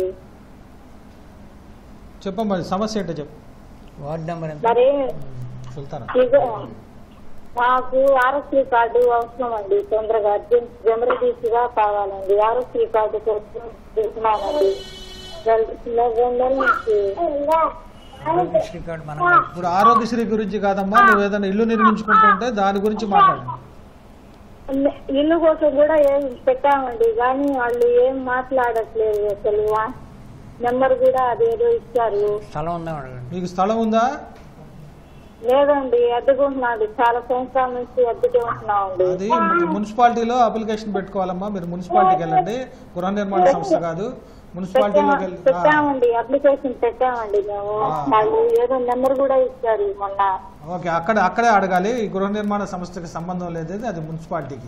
చెప్పమ్మా సమస్య ఏంటో చెప్పు వార్డ్ నెంబర్ ఎంత మరి సుల్తానా ఇక మాకు ఆరోగ్య కార్డు అవసరం అండి తొందరగా అర్జెంట్ ఎమర్జెన్సీగా కావాలండి ఆరోగ్య కార్డు కోసం తీసుకున్నానండి రెండు రెండు నెలల నుంచి ఆరోగ్యశ్రీ కార్డు మనం ఇప్పుడు ఆరోగ్యశ్రీ గురించి కాదమ్మా నువ్వు ఏదైనా ఇల్లు నిర్మించుకుంటుంటే దాని గురించి మాట్లాడండి ఇల్లు కోసం కూడా ఏం పెట్టామండి కానీ వాళ్ళు ఏం మాట్లాడట్లేదు అసలు నెంబర్ కూడా అదేదో ఇచ్చారు స్థలం ఉందా అడగండి మీకు స్థలం ఉందా లేదండి అద్దెకుంటున్నాడు చాలా సంవత్సరాల నుంచి అద్దెకే ఉంటున్నామండి అది మున్సిపాలిటీలో అప్లికేషన్ పెట్టుకోవాలమ్మా మీరు మున్సిపాలిటీకి వెళ్ళండి గృహ నిర్మాణ సంస్థ కాదు మున్సిపాలిటీలోకి వెళ్ళి ఆ, పెట్టామండి అప్లికేషన్ పెట్టామండి మేము ఆ. వాళ్ళు ఏదో నెంబర్ కూడా ఇచ్చారు మొన్న ఓకే అక్కడ అక్కడే అడగాలి ఈ గృహ నిర్మాణ సంస్థకి సంబంధం లేదు అది మున్సిపాలిటీకి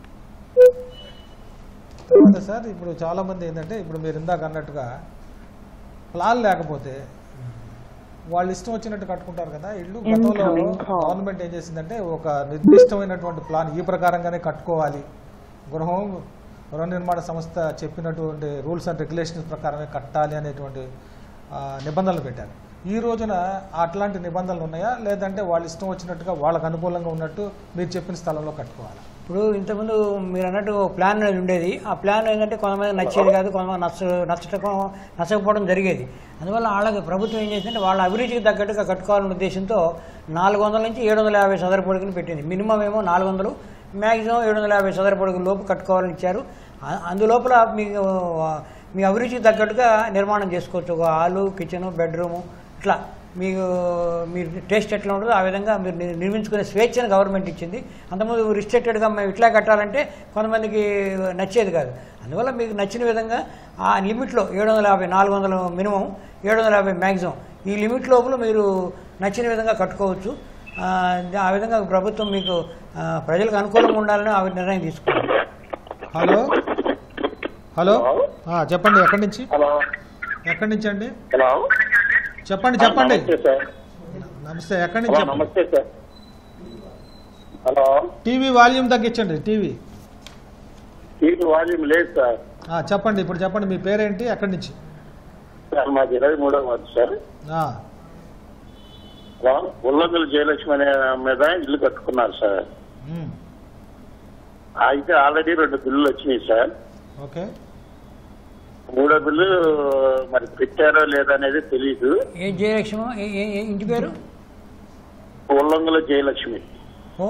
తర్వాత సార్ ఇప్పుడు చాలా మంది ఏంటంటే ఇప్పుడు మీరు ఇందాక అన్నట్టుగా ప్లాన్ లేకపోతే వాళ్ళు ఇష్టం వచ్చినట్టు కట్టుకుంటారు కదా ఇల్లు గతంలో Incoming call. గవర్నమెంట్ ఏం చేసిందంటే ఒక నిర్దిష్టమైనటువంటి ప్లాన్ ఈ ప్రకారంగానే కట్టుకోవాలి గృహం గృహ నిర్మాణ సంస్థ చెప్పినటువంటి రూల్స్ అండ్ రెగ్యులేషన్స్ ప్రకారమే కట్టాలి అనేటువంటి ఆ, నిబంధనలు పెట్టారు ఈ రోజున అట్లాంటి నిబంధనలు ఉన్నాయా లేదంటే వాళ్ళు ఇష్టం వచ్చినట్టుగా వాళ్ళకు అనుకూలంగా ఉన్నట్టు మీరు చెప్పిన స్థలంలో కట్టుకోవాలి ఇప్పుడు ఇంతకుముందు మీరు అన్నట్టు ప్లాన్ అనేది ఉండేది ఆ ప్లాన్ ఏంటంటే కొంతమంది నచ్చేది కాదు కొంతమంది నచ్చ నచ్చటం నచ్చకపోవడం జరిగేది అందువల్ల వాళ్ళకి ప్రభుత్వం ఏం చేసిందంటే వాళ్ళ అభిరుచికి తగ్గట్టుగా కట్టుకోవాలనే ఉద్దేశంతో నాలుగు వందల నుంచి ఏడు వందల యాభై చదర పొడుగుని పెట్టింది మినిమం ఏమో నాలుగు వందలు మ్యాక్సిమం ఏడు వందల యాభై చదర పొడుగు లోపు కట్టుకోవాలని ఇచ్చారు ఆ- అందులోపల మీకు ఆ, మీ అభిరుచికి తగ్గట్టుగా నిర్మాణం చేసుకోవచ్చు ఒక హాలు కిచెను బెడ్రూము ఇట్లా మీకు మీరు టేస్ట్ ఎట్లా ఉంటుందో ఆ విధంగా మీరు నిర్- నిర్మించుకునే స్వేచ్ఛను గవర్నమెంట్ ఇచ్చింది అంతకుముందు రిస్ట్రిక్టెడ్గా మేము ఇట్లా కట్టాలంటే కొంతమందికి నచ్చేది కాదు అందువల్ల మీకు నచ్చిన విధంగా ఆ లిమిట్లో ఏడు వందల యాభై నాలుగు వందల మినిమం ఏడు వందల యాభై మ్యాక్సిమం ఈ లిమిట్ లోపల మీరు నచ్చిన విధంగా కట్టుకోవచ్చు ఆ, ఆ విధంగా ప్రభుత్వం మీకు ఆ, ప్రజలకు అనుకూలంగా ఉండాలని ఆ నిర్ణయం తీసుకుంది హలో హలో ఆ, చెప్పండి ఎక్కడి నుంచి హలో ఎక్కడి నుంచి అండి హలో చెప్పండి చెప్పండి నమస్తే సార్ నమస్తే ఎక్కడి హలో నుంచి చెప్పండి నమస్తే సార్ హలో టీవీ వాల్యూమ్ తగ్గించండి టీవీ టీవీ వాల్యూమ్ లేదు సార్ ఆ, చెప్పండి ఇప్పుడు చెప్పండి మీ పేరేంటి ఎక్కడి నుంచి సార్ మాది ఇరవై మూడో వార్డు సార్ ఆ, హలో ఉల్లంగుల జయలక్ష్మి అనే ఆమె మీద ఇల్లు కట్టుకున్నారు సార్ ఉమ్, అయితే ఆల్రెడీ రెండు బిల్లులు వచ్చినాయి సార్ ఓకే మూడో బిల్లు మరి పెట్టారో లేదనేది తెలియదు ఏ జయలక్ష్మి ఏ- ఏ- ఏ ఇంటి పేరు ఉల్లంగుల జయలక్ష్మి ఓ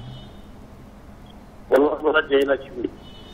ఉల్లంగుల జయలక్ష్మి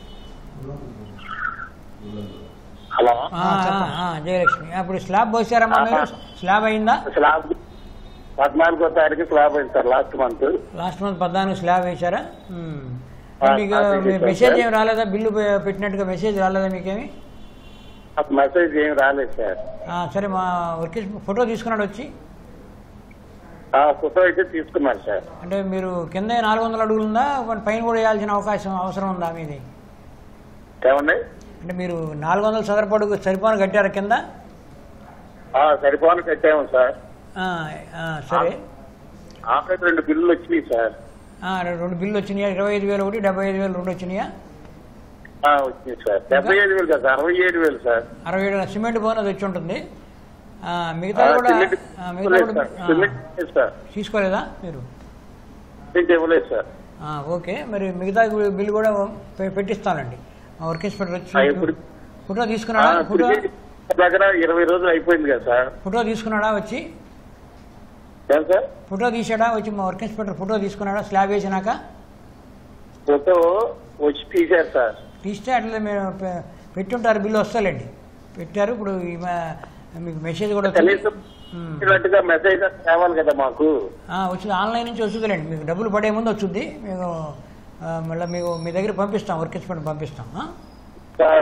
హలో ఆ, ఆ, ఆ, జయలక్ష్మి అప్పుడు స్లాబ్ పోసారమ్మా మీరు స్లాబ్ అయిందా స్లాబ్ పద్నాలుగో తారీఖు స్లాబ్ అయింది sir last month last month పద్నాలుగు స్లాబ్ వేశారా మ్మ్. ఆ, మీకు అదే మీ చేశాం మెసేజ్ సార్. ఏం రాలేదా బిల్లు పె- పెట్టినట్టుగా మెసేజ్ రాలేదా మీకేమి నాకు మెసేజ్ ఏం రాలేదు సార్ ఆ, సరే మా వర్క్ ఫోటో తీసుకున్నాడు వచ్చి ఆ ఫోటో అయితే తీసుకున్నారు సార్ అంటే మీరు కింద నాలుగు వందల అడుగులు ఉందా మరి పైన కూడా వేయాల్సిన అవకాశం అవసరం ఉందా మీది ఏమండి అంటే మీరు నాలుగు వందల చదరపడుగు సరిపోను కట్టారా కింద ఆ, సరిపోను కట్టాము సార్ ఆ, ఆ, సరే ఆఖరి రెండు బిల్లులు వచ్చినాయి సార్ ఆ, రెండు బిల్లు వచ్చినాయా ఇరవై ఐదు వేలు ఒకటి డెబ్బై ఐదు వేలు రెండు వచ్చినాయా ఆ, వచ్చినాయి సార్ డెబ్బై ఐదు వేలు కదా అరవై ఏడు వేలు సార్ అరవై ఏడు సిమెంట్ బోనస్ వచ్చి ఉంటుంది ఆ, మిగతా ఆ, కూడా సిమెంట్ ఆ, మిగతా ఇవ్వలేదు కూడా సార్ ఆ, సిమెంట్ ఇవ్వలేదు సార్ తీసుకోలేదా మీరు సిమెంట్ ఇవ్వలేదు సార్ ఆ, ఓకే మరి మిగతా బిల్లు కూడా పె- పెట్టిస్తానండి మా వర్క్ ఇన్స్పెక్టర్ ఆ, వచ్చి ఇప్పుడు ఫోటో ఆ, తీసుకున్నాడా ఫోటో ఇప్పటికే దగ్గర ఇరవై రోజులు అయిపోయింది కదా సార్ ఫోటో తీసుకున్నాడా వచ్చి ఏం సార్ ఫోటో తీసాడా వచ్చి మా వర్క్ ఇన్స్పెక్టర్ ఫోటో తీసుకున్నాడా స్లాబ్ వేసినాక ఫోటో వచ్చి తీశారు సార్ తీస్తే అట్లా మీరు పె- పెట్టుంటారు బిల్లు వస్తాలండి పెట్టారు ఇప్పుడు ఈ మా- మీకు మెసేజ్ కూడా వచ్చింది కనీసం ఉమ్. ఇలాంటిగా మెసేజ్ కావాలి కదా మాకు ఆ, వచ్చింది ఆన్లైన్ నుంచి వస్తుందిలేండి మీకు డబ్బులు పడే ముందు వచ్చుద్ది మీకు ఆ, మళ్ళీ మీకు మీ దగ్గర పంపిస్తాం వర్క్ ఇన్స్పెక్టర్ పంపిస్తాం ఆ? సార్,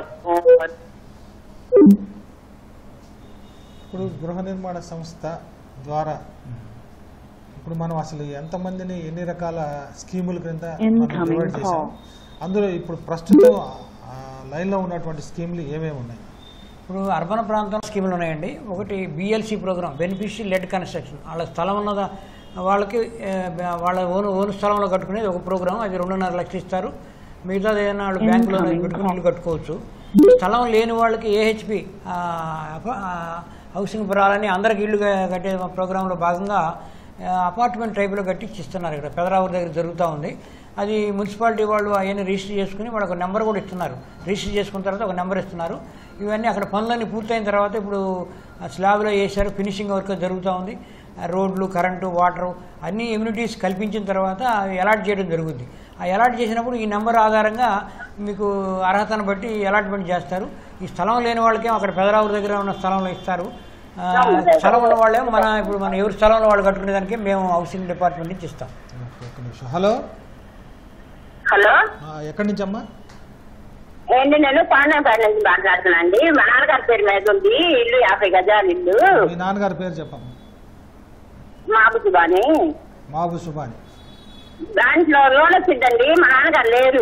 ఇప్పుడు గృహ నిర్మాణ సంస్థ ద్వారా ఇప్పుడు మనం అసలు ఎంతమందిని ఎన్ని రకాల స్కీముల క్రింద మనం డివైడ్ చేసాం అందులో ఇప్పుడు ప్రస్తుతం ఆ, లైన్లో ఉన్నటువంటి స్కీములు ఏమేమి ఉన్నాయి ఇప్పుడు అర్బన్ ప్రాంతం స్కీములు ఉన్నాయండి ఒకటి BLC programme beneficial led construction వాళ్ళ స్థలం ఉన్నద వాళ్ళకి ఏ, వాళ్ళ ఓను ఓను స్థలంలో కట్టుకునేది ఒక ప్రోగ్రామ్ అది రెండున్నర లక్షలు ఇస్తారు మిగతాది ఏదైనా వాళ్ళు బ్యాంకులో పెట్టుకుని ఇల్లు కట్టుకోవచ్చు స్థలం లేని వాళ్ళకి ఏహెచ్పి హౌసింగ్ పురాలని అందరికి ఇల్లు క- కట్టే ప్రోగ్రాంలో భాగంగా ఆ, అపార్ట్మెంట్ టైప్లో కట్టించి ఇస్తున్నారు ఇక్కడ పెదరావూరు దగ్గర జరుగుతూ ఉంది అది మున్సిపాలిటీ వాళ్ళు అవన్నీ రిజిస్టర్ చేసుకుని వాళ్ళకి ఒక నెంబర్ కూడా ఇస్తున్నారు రిజిస్టర్ చేసుకున్న తర్వాత ఒక నెంబర్ ఇస్తున్నారు ఇవన్నీ అక్కడ పనులన్నీ పూర్తయిన తర్వాత ఇప్పుడు ఆ స్లాబ్లో వేశారు ఫినిషింగ్ వర్క్ జరుగుతూ ఉంది ఆ రోడ్లు కరెంటు వాటరు అన్ని ఇమ్యూనిటీస్ కల్పించిన తర్వాత అవి అలాట్ చేయడం జరుగుద్ది ఆ అలాట్ చేసినప్పుడు ఈ నెంబర్ ఆధారంగా మీకు అర్హతను బట్టి అలాట్మెంట్ చేస్తారు ఈ స్థలం లేని వాళ్ళకేమో అక్కడ పెదరావురు దగ్గర ఉన్న స్థలంలో ఇస్తారు ఆ, స్థలం ఉన్న వాళ్ళేమో మన ఇప్పుడు మన ఎవరి స్థలంలో వాళ్ళు కట్టుకునే దానికి మేము హౌసింగ్ డిపార్ట్మెంట్ నుంచి ఇస్తాం ఒక్క నిమిషం హలో హలో ఆ, ఎక్కడి నుంచి అమ్మా ఏంటి నేను పాండంపేట నుంచి మాట్లాడుతున్నానండి మా నాన్నగారి పేరు మీద ఉంది ఇల్లు యాభై గజాలు ఇల్లు మీ నాన్నగారి పేరు చెప్పమ్మా మాబుద్ది బాని మాబు సుబాని దాంట్లో లోన్ వచ్చిందండి మా నాన్నగారు లేరు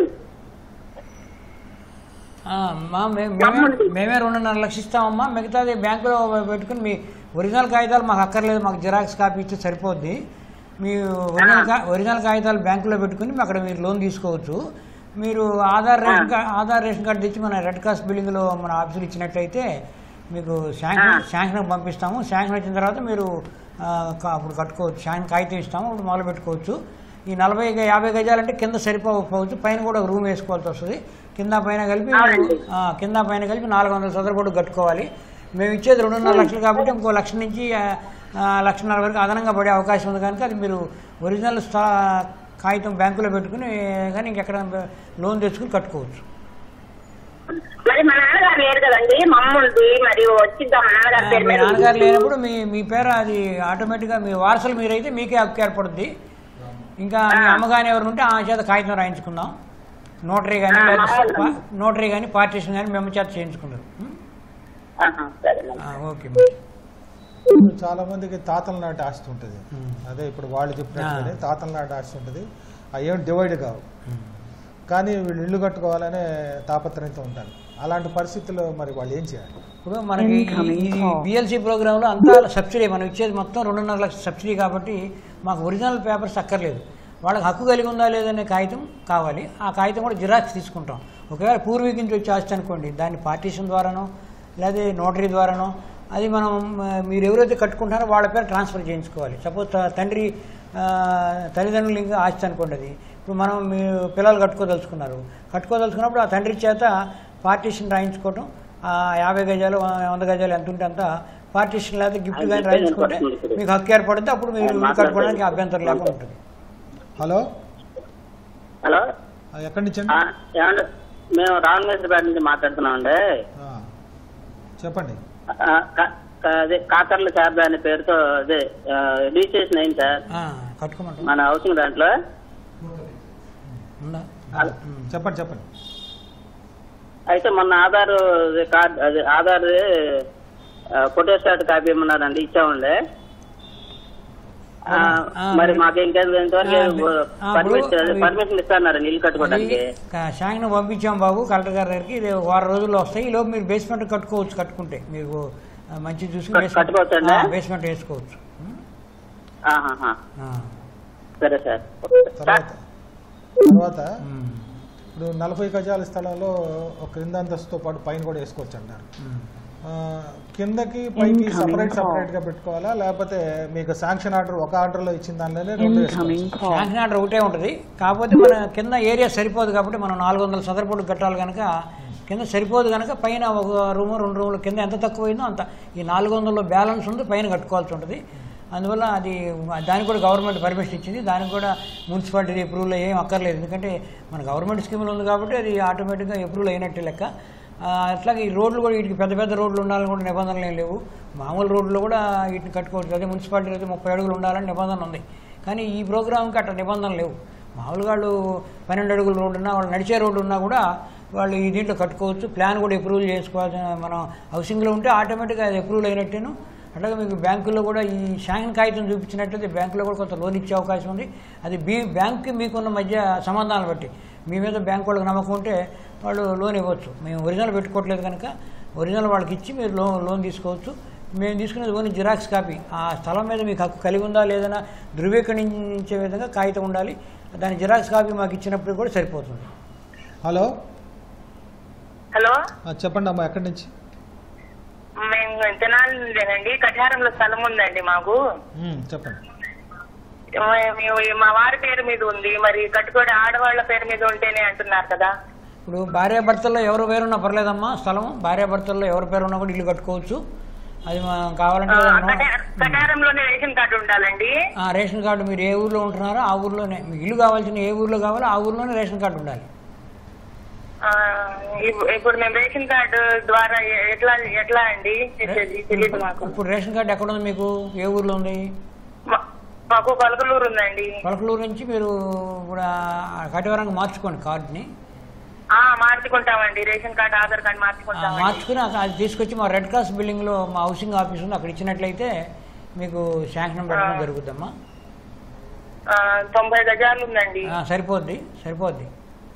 ఆ, మా మే- మేమే మేమే రెండున్నర లక్షలు ఇస్తామమ్మా మిగతాది బ్యాంకులో పెట్టుకుని మీ ఒరిజినల్ కాగితాలు మాకు అక్కర్లేదు మాకు జిరాక్స్ కాపీ ఇస్తే సరిపోద్ది మీ ఒరిజినల్ కా ఒరిజినల్ కాగితాలు బ్యాంకులో పెట్టుకుని అక్కడ మీరు లోన్ తీసుకోవచ్చు మీరు Aadhaar ration card Aadhaar ration card తెచ్చి మన రెడ్ క్రాస్ బిల్డింగ్లో మన ఆఫీసులు ఇచ్చినట్లయితే మీకు శాంక్షన్ శాంక్షన్ పంపిస్తాము శాంక్షన్ వచ్చిన తర్వాత మీరు ఆ, కా- అప్పుడు కట్టుకోవచ్చు శాంక్షన్ కాగితం ఇస్తాము అప్పుడు మొదలు పెట్టుకోవచ్చు ఈ నలభై గ- యాభై గజాలంటే కింద సరిపోకపోవచ్చు పైన కూడా ఒక రూమ్ వేసుకోవాల్సి వస్తుంది కింద పైన కలిపి అవునండి. ఆ, కింద పైన కలిపి నాలుగు వందల చదరపడు కట్టుకోవాలి మేము ఇచ్చేది రెండున్నర లక్షలు కాబట్టి ఇంకో లక్ష నుంచి ఆ, ఆ, లక్షన్నర వరకు అదనంగా పడే అవకాశం ఉంది కనుక అది మీరు ఒరిజినల్ స్థా కాగితం బ్యాంకులో పెట్టుకుని కానీ ఇంకెక్కడ లోన్ తెచ్చుకుని కట్టుకోవచ్చు మరి మా నాన్నగారు లేరు కదండి మా అమ్మ ఉంది మరి వచ్చిద్దాం మా ఆ, నాన్నగారి పేరు మీ మీద నాన్నగారు లేనప్పుడు మీ మీ పేరు అది ఆటోమేటిక్గా మీ వారసులు మీరైతే మీకే హక్కు ఏర్పడుద్ది ఇంకా మీ అమ్మగాని ఎవరు ఉంటే ఆ చేత కాగితం రాయించుకుందాం నోటరీ కానీ ఆ, లేదా అవును. పా- నోటరీ కానీ పార్టీషన్ కానీ మేము చేత చేయించుకుంటారు ఉం? ఆహా, సరేనండి ఆ, ఓకే మరి. చాలా మందికి తాతల నాటి ఆస్తి ఉంటుంది ఉమ్. అదే ఇప్పుడు వాళ్ళు చెప్పినట్టుగానే ఆ. తాతల నాటి ఆస్తి ఉంటుంది అవి ఏం డివైడ్ కావు కానీ వీళ్ళు ఇల్లు కట్టుకోవాలనే తాపత్రయంతో ఉంటారు అలాంటి పరిస్థితుల్లో మరి వాళ్ళు ఏం చేయాలి ఇప్పుడు మనకి ఈ బిఎల్సి ప్రోగ్రాంలో అంతా సబ్సిడీ మనం ఇచ్చేది మొత్తం రెండున్నర లక్షల సబ్సిడీ కాబట్టి మాకు ఒరిజినల్ పేపర్స్ అక్కర్లేదు వాళ్ళకి హక్కు కలిగి ఉందా లేదనే కాగితం కావాలి ఆ కాగితం కూడా జిరాక్స్ తీసుకుంటాం ఒకవేళ పూర్వీకు నుంచి వచ్చి ఆస్తి అనుకోండి దాన్ని పార్టీషన్ ద్వారానో లేదా నోటరీ ద్వారానో అది మనం ఆ, మీరు ఎవరైతే కట్టుకుంటారో వాళ్ళ పేరు ట్రాన్స్ఫర్ చేయించుకోవాలి సపోజ్ త- తండ్రి ఆ, తల్లిదండ్రులు ఇంకా ఆస్తి అనుకోండి అది ఇప్పుడు మనం మీరు పిల్లలు కట్టుకోదలుచుకున్నారు కట్టుకోదలుచుకున్నప్పుడు ఆ తండ్రి చేత పార్టీషన్ రాయించుకోవటం ఆ యాభై గజాలు వంద గజాలు ఎంత ఉంటే అంత పార్టీషన్ లేదా గిఫ్ట్ కానీ రాయించుకుంటే మీకు హక్కు ఏర్పడుతుంది అప్పుడు మీరు ఇల్లు కట్టుకోవడానికి అభ్యంతరం లేకుండా ఉంటుంది హలో హలో ఆ, ఎక్కడి నుంచి ఆ, ఏమండి మేము రామేశ్వరపేట నుంచి మాట్లాడుతున్నామండి చెప్పండి ఆ, కా- కా- అదే కాకర్ల శారద అనే పేరుతో అదే ఆ, రిజిస్ట్రేషన్ అయింది సార్ ఆ, కట్టుకోమంటాం మన హౌసింగ్ దాంట్లో ఉందా ఆ, చెప్పండి చెప్పండి అయితే మొన్న ఆధార్ కార్డ్ అదే ఆధార్ ఫోటోస్టాట్ కాపీ ఇమ్మన్నారండి ఇచ్చామండి ఆ, ఆ, మరి మాకు ఇంకేం ఇంతవరకు ఆ, పర్మిషన్ ఇప్పుడు- పర్మిషన్ ఇస్తున్నారు ఇల్లు కట్టుకోవడానికి శాంక్షన్ పంపించాం బాబు కలెక్టర్ గారి దగ్గరికి ఇది వారం రోజుల్లో వస్తాయి ఈలోపు మీరు బేస్మెంట్ కట్టుకోవచ్చు కట్టుకుంటే మీకు ఆ, మంచి చూసి కట్- కట్టుకోవచ్చండి? బేస్మెంట్ వేసుకోవచ్చు ఉం? ఆహాహా. ఆ, సరే సార్ తర్వాత తర్వాత ఉం, ఇప్పుడు నలభై గజాల స్థలంలో ఒక క్రింద అంతస్తుతో పాటు పైన కూడా వేసుకోవచ్చు అంటారు ఉం. ఆ, కిందకి పైకి సపరేట్ సపరేట్ గా పెట్టుకోవాలా లేకపోతే మీకు శాంక్షన్ ఆర్డర్ ఒక ఆర్డర్ లో ఇచ్చిన దానిలోనే రెండు వేసుకోవచ్చు శాంక్షన్ ఆర్డర్ ఒకటే ఉంటుంది కాకపోతే మన కింద ఏరియా సరిపోదు కాబట్టి మనం నాలుగు వందల చదరపొడి కట్టాలి కనుక కింద సరిపోదు కనుక పైన ఒక రూమ్ రెండు రూములు కింద ఎంత తక్కువైందో అంత ఈ నాలుగు వందల్లో బ్యాలెన్స్ ఉంది పైన కట్టుకోవాల్సి ఉంటుంది అందువల్ల అది దానికి కూడా గవర్నమెంట్ పర్మిషన్ ఇచ్చింది దానికి కూడా మున్సిపాలిటీ అప్రూవల్ ఏం అక్కర్లేదు ఎందుకంటే మన గవర్నమెంట్ స్కీములు ఉంది కాబట్టి అది ఆటోమేటిక్గా అప్రూవల్ అయినట్టే లెక్క ఆ, అట్లాగే ఈ రోడ్లు కూడా వీటికి పెద్ద పెద్ద రోడ్లు ఉండాలని కూడా నిబంధనలు ఏం లేవు మామూలు రోడ్లు కూడా వీటిని కట్టుకోవచ్చు అదే మున్సిపాలిటీ అయితే ముప్పై అడుగులు ఉండాలని నిబంధన ఉంది కానీ ఈ ప్రోగ్రాంకి అట్లా నిబంధనలు లేవు మామూలుగా వాళ్ళు పన్నెండు అడుగుల రోడ్డు ఉన్నా వాళ్ళు నడిచే రోడ్డు ఉన్నా కూడా వాళ్ళు ఈ దీంట్లో కట్టుకోవచ్చు ప్లాన్ కూడా అప్రూవల్ చేసుకోవాల్సిన మనం హౌసింగ్లో ఉంటే ఆటోమేటిక్గా అది అప్రూవల్ అయినట్టేను అట్లాగే మీకు బ్యాంకుల్లో కూడా ఈ శాంక్షన్ కాగితం చూపించినట్లయితే బ్యాంకులో కూడా కొంత లోన్ ఇచ్చే అవకాశం ఉంది అది బీ బ్యాంక్కి మీకున్న మధ్య సంబంధాలను బట్టి మీ మీద బ్యాంక్ వాళ్ళకి నమ్మకం ఉంటే వాళ్ళు లోన్ ఇవ్వచ్చు మేము ఒరిజినల్ పెట్టుకోవట్లేదు కనుక ఒరిజినల్ వాళ్ళకి ఇచ్చి మీరు లోన్ లోన్ తీసుకోవచ్చు మేము తీసుకునేది ఓన్లీ జిరాక్స్ కాపీ ఆ స్థలం మీద మీకు హక్కు కలిగి ఉందా లేదన్నా ధృవీకరించే విధంగా కాగితం ఉండాలి దాని జిరాక్స్ కాపీ మాకు ఇచ్చినప్పుడు కూడా సరిపోతుంది హలో హలో ఆ, చెప్పండి అమ్మా ఎక్కడి నుంచి మేము తెనాలి నుండేనండి కఠారంలో స్థలం ఉందండి మాకు ఉమ్, చెప్పండి మే- మేము మా వారి పేరు మీద ఉంది మరి కట్టుకోవడం ఆడవాళ్ళ పేరు మీద ఉంటేనే అంటున్నారు కదా ఇప్పుడు భార్యాభర్తల్లో ఎవరు పేరున్నా పర్లేదమ్మా స్థలం భార్యాభర్తల్లో ఎవరి పేరు ఉన్నా కూడా ఇల్లు కట్టుకోవచ్చు అది మనం కావాలంటే ఏదన్నా- కఠా- కఠారంలోనే రేషన్ కార్డు ఉండాలండి ఆ రేషన్ కార్డు మీరు ఏ ఊర్లో ఉంటున్నారో ఆ ఊర్లోనే మీకు ఇల్లు కావాల్సిన ఏ ఊర్లో కావాలో ఆ ఊర్లోనే రేషన్ కార్డు ఉండాలి ఆ, ఇప్- ఇప్పుడు మేము రేషన్ కార్డు ద్వారా ఎ- ఎట్లా ఎట్లా అండి చేసేది తెలియదు మాకు ఇప్పుడు రేషన్ కార్డు ఎక్కడ ఉంది మీకు ఏ ఊర్లో ఉంది మా- మాకు పలకలూరు ఉందండి పలకలూరు నుంచి మీరు ఇప్పుడు ఆ కటివరంగా మార్చుకోండి కార్డుని ఆ మార్చుకుంటామండి రేషన్ కార్డు ఆధార్ కార్డు ఆ, మార్చుకుంటామండి మార్చుకుని అక్కడ అది తీసుకొచ్చి మా రెడ్ క్రాస్ బిల్డింగ్లో మా హౌసింగ్ ఆఫీస్ ఉంది అక్కడ ఇచ్చినట్లయితే మీకు శాంక్షన్ పెట్టడం జరుగుద్దమ్మా ఆ, తొంభై గజాలు ఉందండి ఆ, సరిపోద్ది సరిపోద్ది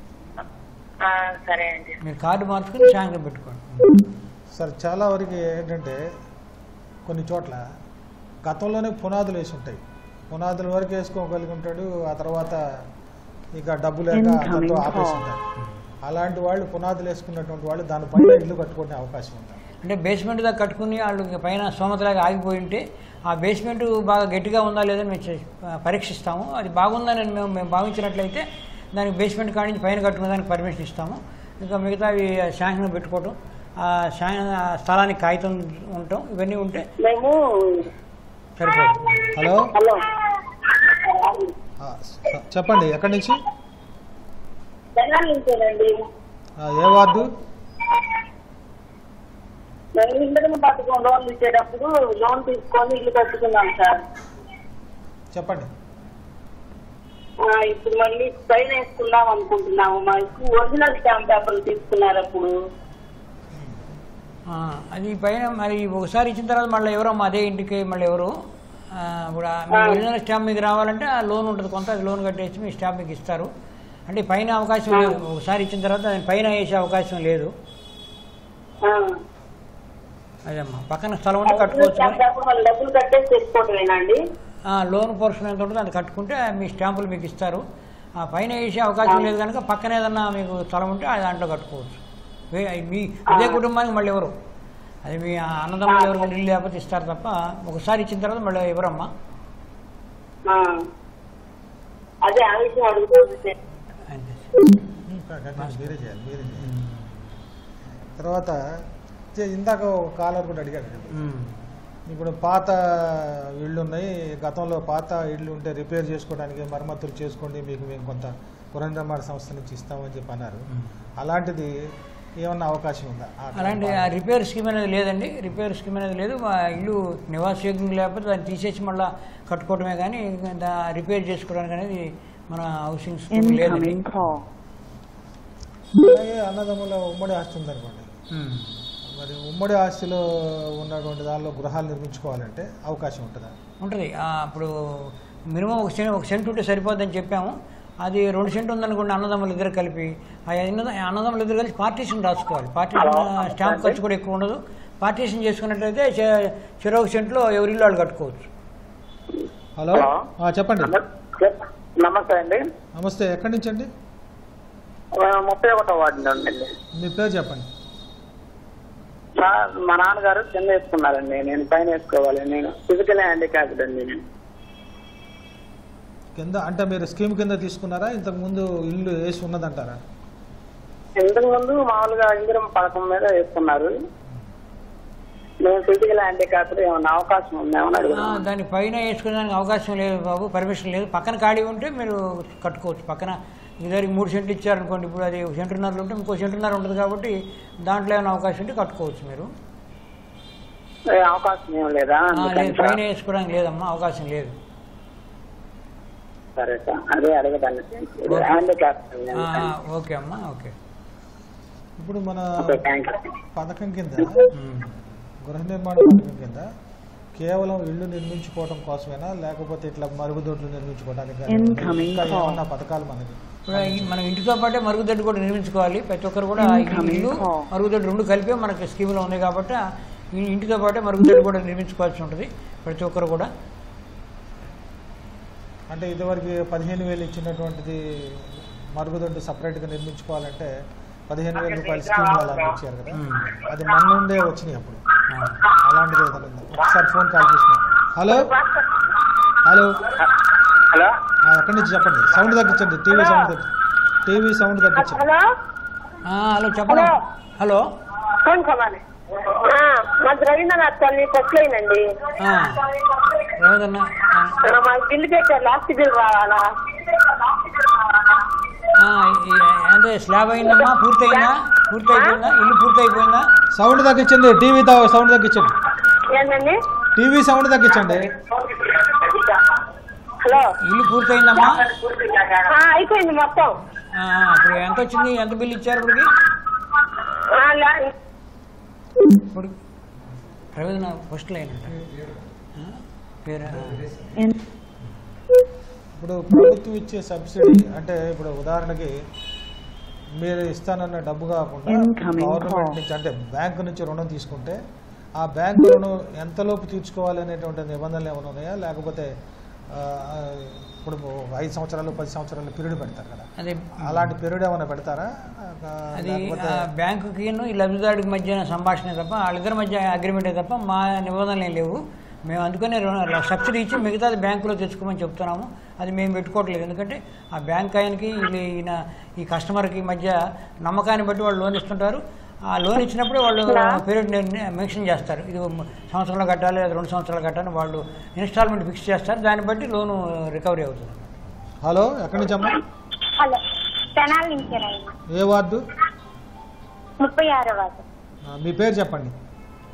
ఆ, సరే అండి మీరు కార్డు మార్చుకుని శాంక్షన్ పెట్టుకోండి సార్ చాలా వరకు ఏంటంటే కొన్ని చోట్ల గతంలోనే పునాదులు వేసి ఉంటాయి పునాదుల వరకు వేసుకోగలిగి ఉంటాడు ఆ తర్వాత ఇక డబ్బు లేక అతనితో ఆపేసి ఉంటారు అలాంటి వాళ్ళు పునాదులు వేసుకున్నటువంటి వాళ్ళు దానిపైన ఇల్లు కట్టుకునే అవకాశం ఉంది అంటే బేస్మెంట్ దాకా కట్టుకుని వాళ్ళు ఇంక పైన స్తోమతలాగా ఆగిపోయి ఉంటే ఆ బేస్మెంట్ బాగా గట్టిగా ఉందా లేదని మేము చే- పరీక్షిస్తాము అది బాగుందని మేము మేము భావించినట్లయితే దానికి బేస్మెంట్ కాడి నుంచి పైన కట్టుకునే దానికి పర్మిషన్ ఇస్తాము ఇంకా మిగతావి శాంక్షన్ పెట్టుకోవటం ఆ శా ఆ స్థలానికి కాగితం ఉండటం ఇవన్నీ ఉంటే మేము సరిపోతుంది హలో హలో ఆ, చెప్పండి ఎక్కడి నుంచి తెనాలి నుంచేనండి ఆ, ఏ వార్డు మేము ఇంటిని పట్టుకొని లోన్ ఇచ్చేటప్పుడు లోన్ తీసుకొని ఇల్లు కట్టుకున్నాం సార్ చెప్పండి ఆ, ఇప్పుడు మళ్ళీ పైన వేసుకుందాం అనుకుంటున్నాము మాకు ఒరిజినల్ స్టాంప్ పేపర్లు తీసుకున్నారు అప్పుడు ఆ, అది పైన మరి ఒకసారి ఇచ్చిన తర్వాత మళ్ళీ ఎవరో మా అదే ఇంటికి మళ్ళీ ఎవరు ఆ, ఇప్పుడు ఆ మీ ఒరిజినల్ స్టాంప్ మీకు రావాలంటే ఆ లోన్ ఉంటుంది కొంత అది లోన్ కట్టేసి మీ స్టాంప్ మీకు ఇస్తారు అంటే పైన అవకాశం లేదు ఒకసారి ఇచ్చిన తర్వాత దాని పైన వేసే అవకాశం లేదు ఆ. అదేమ్మా పక్కన స్థలం ఉంటే ఒరిజినల్ కట్టుకోవచ్చు స్టాంప్ కానీ పేపర్ వాళ్ళు డబ్బులు కట్టేసి తెచ్చుకోవటమేనండి ఆ, లోన్ పోర్షన్ ఎంత ఉంటుందో అది కట్టుకుంటే మీ స్టాంపులు మీకు ఇస్తారు ఆ పైన వేసే అవకాశం లేదు కనుక పక్కన ఏదన్నా మీకు స్థలం ఉంటే ఆ దాంట్లో కట్టుకోవచ్చు వే- మీ అదే కుటుంబానికి మళ్ళీ ఎవరు అది మీ అన్నదమ్ములు ఎవరు ఇల్లు లేకపోతే ఇస్తారు తప్ప ఒకసారి ఇచ్చిన తర్వాత మళ్ళీ ఎవరమ్మా ఆ. అదే ఆ విషయం అడుగుతుంది అంతే మీరే చేయాలి మీరే చేయాలి తర్వాత చే- ఇందాక ఒక కాలర్ కూడా అడిగాడు కదా. ఉమ్. ఇప్పుడు పాత ఇళ్ళు ఉన్నాయి గతంలో పాత ఇళ్ళు ఉంటే రిపేర్ చేసుకోవడానికి మరమ్మతులు చేసుకోండి మీకు మేము కొంత పునర్నిర్మాణ సంస్థ నుంచి ఇస్తామని చెప్పి అన్నారు అలాంటిది ఏమన్నా అవకాశం ఉందా ఆ అలాంటి ఆ రిపేర్ స్కీమ్ అనేది లేదండి రిపేర్ స్కీమ్ అనేది లేదు మా ఇల్లు నివాసయోగ్యం లేకపోతే దాన్ని తీసేసి మళ్ళీ కట్టుకోవడమే కానీ దా రిపేర్ చేసుకోవడానికి అనేది మన హౌసింగ్ స్కీమ్ లేదండి Incoming call. అలాగే అన్నదమ్ముల ఉమ్మడి ఆస్తి ఉందనుకోండి ఉమ్. మరి ఉమ్మడి ఆస్తిలో ఉన్నటువంటి దానిలో గృహాలు నిర్మించుకోవాలంటే అవకాశం ఉంటుందా ఉంటుంది ఆ, ఇప్పుడు మినిమం ఒక సెంట్ ఒక సెంట్ ఉంటే సరిపోద్దని చెప్పాము అది రెండు సెంట్ ఉందనుకోండి అన్నదమ్ములు ఇద్దరు కలిపి ఆ అన్న- అన్నదమ్ములు ఇద్దరు కలిసి పార్టీషన్ రాసుకోవాలి పార్టీషన్ స్టాంప్ ఖర్చు కూడా ఎక్కువ ఉండదు పార్టీషన్ చేసుకున్నట్లయితే చె- చెరొక సెంట్లో ఎవరి ఇల్లు వాళ్ళు కట్టుకోవచ్చు హలో హలో. ఆ, చెప్పండి నమస్తే అండి నమస్తే ఎక్కడి నుంచి అండి ముప్పై ఒకటో వార్డు అండి మీ పేరు చెప్పండి సార్ మా నాన్నగారు కింద వేసుకున్నారండి నేను పైన వేసుకోవాలి నేను ఫిజికల్ హ్యాండిక్యాప్డ్ అండి నేను కింద అంటే మీరు స్కీమ్ కింద తీసుకున్నారా ఇంతకు ముందు ఇల్లు వేసి ఉన్నదంటారా ఇంతకు ముందు మామూలుగా ఇందిరం పథకం మీద వేసుకున్నారు నేను ఫిజికల్ హ్యాండిక్యాప్డ్ ఏమన్నా అవకాశం ఉందేమని ఆ, అడుగుతున్నాను దాని పైన వేసుకోవడానికి అవకాశం లేదు బాబు పర్మిషన్ లేదు పక్కన ఖాళీ ఉంటే మీరు కట్టుకోవచ్చు పక్కన ఇద్దరికి మూడు సెంట్లు ఇచ్చారనుకోండి ఇప్పుడు అది ఒక సెంటున్నరలు ఉంటే ఇంకో సెంటున్నర ఉంటుంది కాబట్టి దాంట్లో ఏమైనా అవకాశం ఉంటే కట్టుకోవచ్చు మీరు ఏ అవకాశం ఏం లేదా ఆ, అందుకని లేదు పైన వేసుకోవడానికి లేదమ్మా అవకాశం లేదు సరే సార్ అదే అడగడానికి హ్యాండిక్యాప్ ఆ, ఓకే అమ్మా ఓకే ఇప్పుడు మన ఓకే థ్యాంక్ యూ పథకం కింద ఉమ్. గృహ నిర్మాణ పథకం కింద కేవలం ఇల్లు నిర్మించుకోవడం కోసమేనా లేకపోతే ఇట్లా మరుగుదొడ్లు నిర్మించుకోవడానికి కానీ Incoming ఇంకా call. ఏమన్నా పథకాలు మనకి ఇప్పుడు ఈ- మనం ఇంటితో పాటే మరుగుదొడ్డి కూడా నిర్మించుకోవాలి ప్రతి ఒక్కరు కూడా Incoming ఇల్లు call. మరుగుదొడ్డి రెండు కలిపి మనకి స్కీమ్లో ఉంది కాబట్టి ఈ ఇంటితో పాటే మరుగుదొడ్డి కూడా నిర్మించుకోవాల్సి ఉంటుంది ప్రతి ఒక్కరు కూడా అంటే ఇదివరకు పదిహేను వేలు ఇచ్చినటువంటిది మరుగుదొడ్డు సపరేట్గా నిర్మించుకోవాలంటే పదిహేను వేల రూపాయల స్కీమ్ అలా ఇచ్చారు కదా ఉమ్. అది మన నుండే వచ్చినాయి అప్పుడు ఆ. అలాంటిది ఏదైనా ఉందా ఒకసారి ఫోన్ కాల్ చేసినాం హలో హలో హలో ఆ, ఎక్కడి నుంచి చెప్పండి సౌండ్ తగ్గించండి టీవీ సౌండ్ తగ్గి టీవీ సౌండ్ తగ్గించండి హలో ఆ, హలో చెప్పండి హలో ఫోన్ కావాలి మాది రవీంద్రనాథ్ కాలనీ కొట్లేనండి ఆ, రవీంద్రన్న ఆ, మా బిల్లు పెట్టారు లాస్ట్ బిల్ రావాలా ఆ, ఈ- అంటే స్లాబ్ అయిందమ్మా పూర్తి అయిందా పూర్తి అయిపోయిందా ఇల్లు పూర్తి అయిపోయిందా సౌండ్ తగ్గించండి టీవీ తా- సౌండ్ తగ్గించండి ఏంటండి టీవీ సౌండ్ తగ్గించండి హలో ఇల్లు పూర్తి అయిందమ్మా ఆ, అయిపోయింది మొత్తం ఆ, ఇప్పుడు ఎంత వచ్చింది ఎంత బిల్లు ఇచ్చారు ఇప్పటికి ఆ, లా- ఇప్పుడు రవీంద్ర ఫస్ట్ లైన్ అంట ఆ, పేరు In, ఇప్పుడు ప్రభుత్వం ఇచ్చే సబ్సిడీ అంటే ఇప్పుడు ఉదాహరణకి మీరు ఇస్తానన్న డబ్బు కాకుండా Incoming గవర్నమెంట్ call. నుంచి అంటే బ్యాంకు నుంచి రుణం తీసుకుంటే ఆ బ్యాంకు రుణం ఎంతలోపు తీర్చుకోవాలి అనేటువంటి నిబంధనలు ఏమైనా ఉన్నాయా లేకపోతే ఆ, ఆ, ఇప్పుడు ఐదు సంవత్సరాలు పది సంవత్సరాలు పీరియడ్ పెడతారు కదా అది అలాంటి పీరియడ్ ఏమైనా పెడతారా ఆ, అది లేకపోతే ఆ బ్యాంకుకి ఈ లబ్ధిదారుడికి మధ్య సంభాషణ తప్ప వాళ్ళిద్దరి మధ్య అగ్రిమెంటే తప్ప మా నిబంధనలు ఏం లేవు మేము అందుకనే రుణ- సబ్సిడీ ఇచ్చి మిగతాది బ్యాంకులో తెచ్చుకోమని చెప్తున్నాము అది మేము పెట్టుకోవట్లేదు ఎందుకంటే ఆ బ్యాంక్ ఆయనకి వీళ్ళు ఈయన ఈ కస్టమర్కి మధ్య నమ్మకాన్ని బట్టి వాళ్ళు లోన్ ఇస్తుంటారు ఆ లోన్ ఇచ్చినప్పుడే వాళ్ళు పీరియడ్ మెన్షన్ చేస్తారు ఇది సంవత్సరంలో కట్టాలి లేదా రెండు సంవత్సరాలు కట్టాలని వాళ్ళు ఇన్స్టాల్మెంట్ ఫిక్స్ చేస్తారు దాన్ని బట్టి లోను రికవరీ అవుతుంది హలో ఎక్కడి నుంచి అమ్మా హలో తెనాలి నుంచేనండి ఏ వార్డు ముప్పై ఆరో వారు ఆ, మీ పేరు చెప్పండి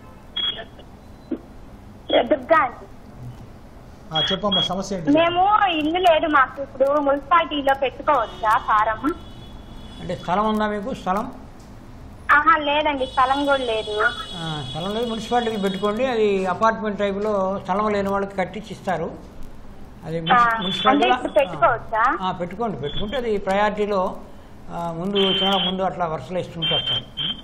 దుర్గా అండి ఆ, చెప్పమ్మా సమస్య ఏంటి మేము ఇల్లు లేదు మాకు ఇప్పుడు మున్సిపాలిటీలో పెట్టుకోవచ్చా ఫారం అంటే స్థలం ఉందా మీకు స్థలం ఆహా లేదండి స్థలం కూడా లేదు ఆ, స్థలం లేదు మున్సిపాలిటీకి పెట్టుకోండి అది అపార్ట్మెంట్ టైపులో స్థలం లేని వాళ్ళకి కట్టించి ఇస్తారు అది ఆ, మున్సి- అంటే మున్సిపాలిటీలో ఇప్పుడు పెట్టుకోవచ్చా ఆ, పెట్టుకోండి పెట్టుకుంటే అది ప్రయారిటీలో ఆ, ముందు చాలా ముందు అట్లా వరుసలో ఇస్తుంటూ వస్తారు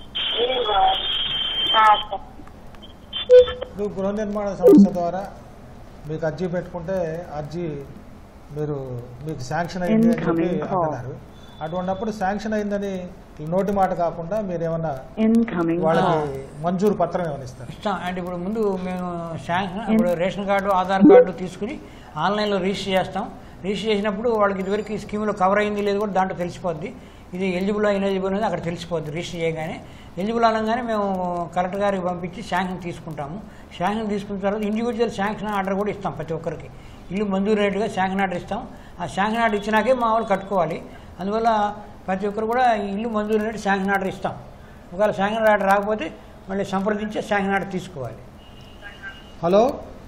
ఆ, సరే. ఇప్పుడు గృహ నిర్మాణ సంస్థ ద్వారా మీకు అర్జీ పెట్టుకుంటే అర్జీ మీరు మీకు శాంక్షన్ అయింది అని చెప్పి అంటున్నారు అటువంటిప్పుడు శాంక్షన్ అయిందని నోటి మాట కాకుండా మీరు ఏమన్నా వాళ్ళకి మంజూరు పత్రం ఏమైనా ఇస్తారు ఇస్తాం అంటే ఇప్పుడు ముందు మేము శాంక్షన్ ఇప్పుడు రేషన్ కార్డు ఆధార్ కార్డు తీసుకుని ఆన్లైన్లో రిజిస్టర్ చేస్తాం రిజిస్టర్ చేసినప్పుడు వాళ్ళకి ఇదివరకు ఈ స్కీమ్లో కవర్ అయింది లేదు కూడా దాంట్లో తెలిసిపోద్ది ఇది ఎలిజిబుల్ ఇనెలిజిబుల్ అనేది అక్కడ తెలిసిపోద్ది రిజిస్టర్ చేయగానే ఎలిజిబుల్ అనగానే మేము కలెక్టర్ గారికి పంపించి శాంక్షన్ తీసుకుంటాము శాంక్షన్ తీసుకున్న తర్వాత ఇండివిజువల్ శాంక్షన్ ఆర్డర్ కూడా ఇస్తాం ప్రతి ఒక్కరికి ఇల్లు మంజూరు రేటుగా శాంక్షన్ ఆర్డర్ ఇస్తాం ఆ శాంక్షన్ ఆర్డర్ ఇచ్చినాకే మా వాళ్ళు కట్టుకోవాలి అందువల్ల ప్రతి ఒక్కరు కూడా ఈ ఇల్లు మంజూరు రేటు శాంక్షన్ ఆర్డర్ ఇస్తాం ఒకవేళ శాంక్షన్ ఆర్డర్ రాకపోతే మళ్ళీ సంప్రదించి శాంక్షన్ ఆర్డర్ తీసుకోవాలి హలో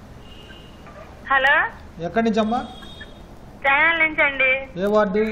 హలో ఎక్కడి నుంచి అమ్మా ఛానల్ నుంచి అండి ఏ వార్డు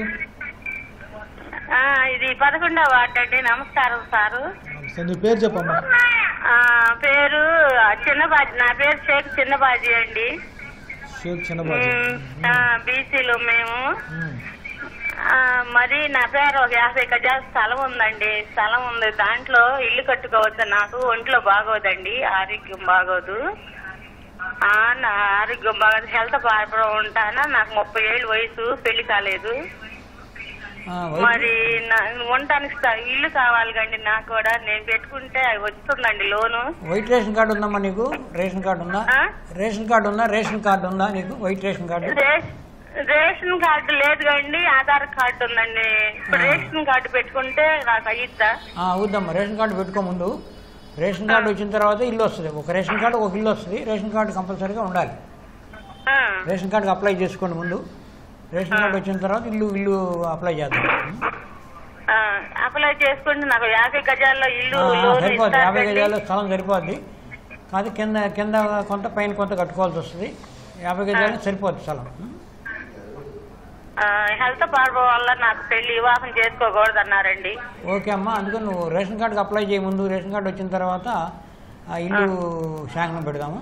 ఆ, ఇది పదకొండవ వార్డు అండి నమస్కారం సారు సరే, నీ పేరు చెప్పమ్మా ఆ, పేరు చిన్నబాజీ నా పేరు షేక్ చిన్నబాజీ అండి షేక్ చిన్నబాబు బీసీలో మేము ఉమ్. ఆ, మరి నా పేరు ఒక యాభై గజాల స్థలం ఉందండి స్థలం ఉంది దాంట్లో ఇల్లు కట్టుకోవచ్చు నాకు ఒంట్లో బాగోదండి ఆరోగ్యం బాగోదు ఆ, నా ఆరోగ్యం బాగోదు హెల్త్ ప్రాబ్లం ఉంటానా నాకు ముప్పై ఏళ్ళు వయసు పెళ్లి కాలేదు ఆ, వై- మరి నా- ఉండటానికి స్థ- ఇల్లు కావాలి కండి నాకు కూడా నేను పెట్టుకుంటే అవి వస్తుందండి లోను వైట్ రేషన్ కార్డు ఉందమ్మా నీకు రేషన్ కార్డు ఉందా ఆ? రేషన్ కార్డు ఉందా రేషన్ కార్డు ఉందా నీకు వైట్ రేషన్ కార్డు రేష్- రేషన్ కార్డు లేదు కండి ఆధార్ కార్డు ఉందండి ఇప్పుడు రేషన్ కార్డు పెట్టుకుంటే నాకు అయ్యిద్దా ఆ, అవుద్దమ్మా రేషన్ కార్డు పెట్టుకో ముందు రేషన్ కార్డు వచ్చిన తర్వాత ఇల్లు వస్తుంది ఒక రేషన్ కార్డు ఒక ఇల్లు వస్తుంది రేషన్ కార్డు కంపల్సరీగా ఉండాలి ఆ, రేషన్ కార్డుకి అప్లై చేసుకోండి ముందు రేషన్ కార్డు వచ్చిన తర్వాత ఇల్లు ఇల్లు అప్లై చేద్దాం ఆ, అప్లై చేసుకుంటే నాకు యాభై గజాల్లో ఇల్లు ఆ, లోన్ సరిపోద్ది యాభై ఇస్తారండి. గజాలు స్థలం సరిపోద్ది కాదు కింద కింద కొంత పైన కొంత కట్టుకోవాల్సి వస్తుంది యాభై గజాలు సరిపోద్ది స్థలం ఆ, హెల్త్ ప్రాబ్లం వల్ల నాకు పెళ్లి వివాహం చేసుకోకూడదు అన్నారండి ఓకే అమ్మా అందుకని నువ్వు రేషన్ కార్డుకి అప్లై చేయ ముందు రేషన్ కార్డు వచ్చిన తర్వాత ఆ ఇల్లు శాంక్షన్ పెడదాము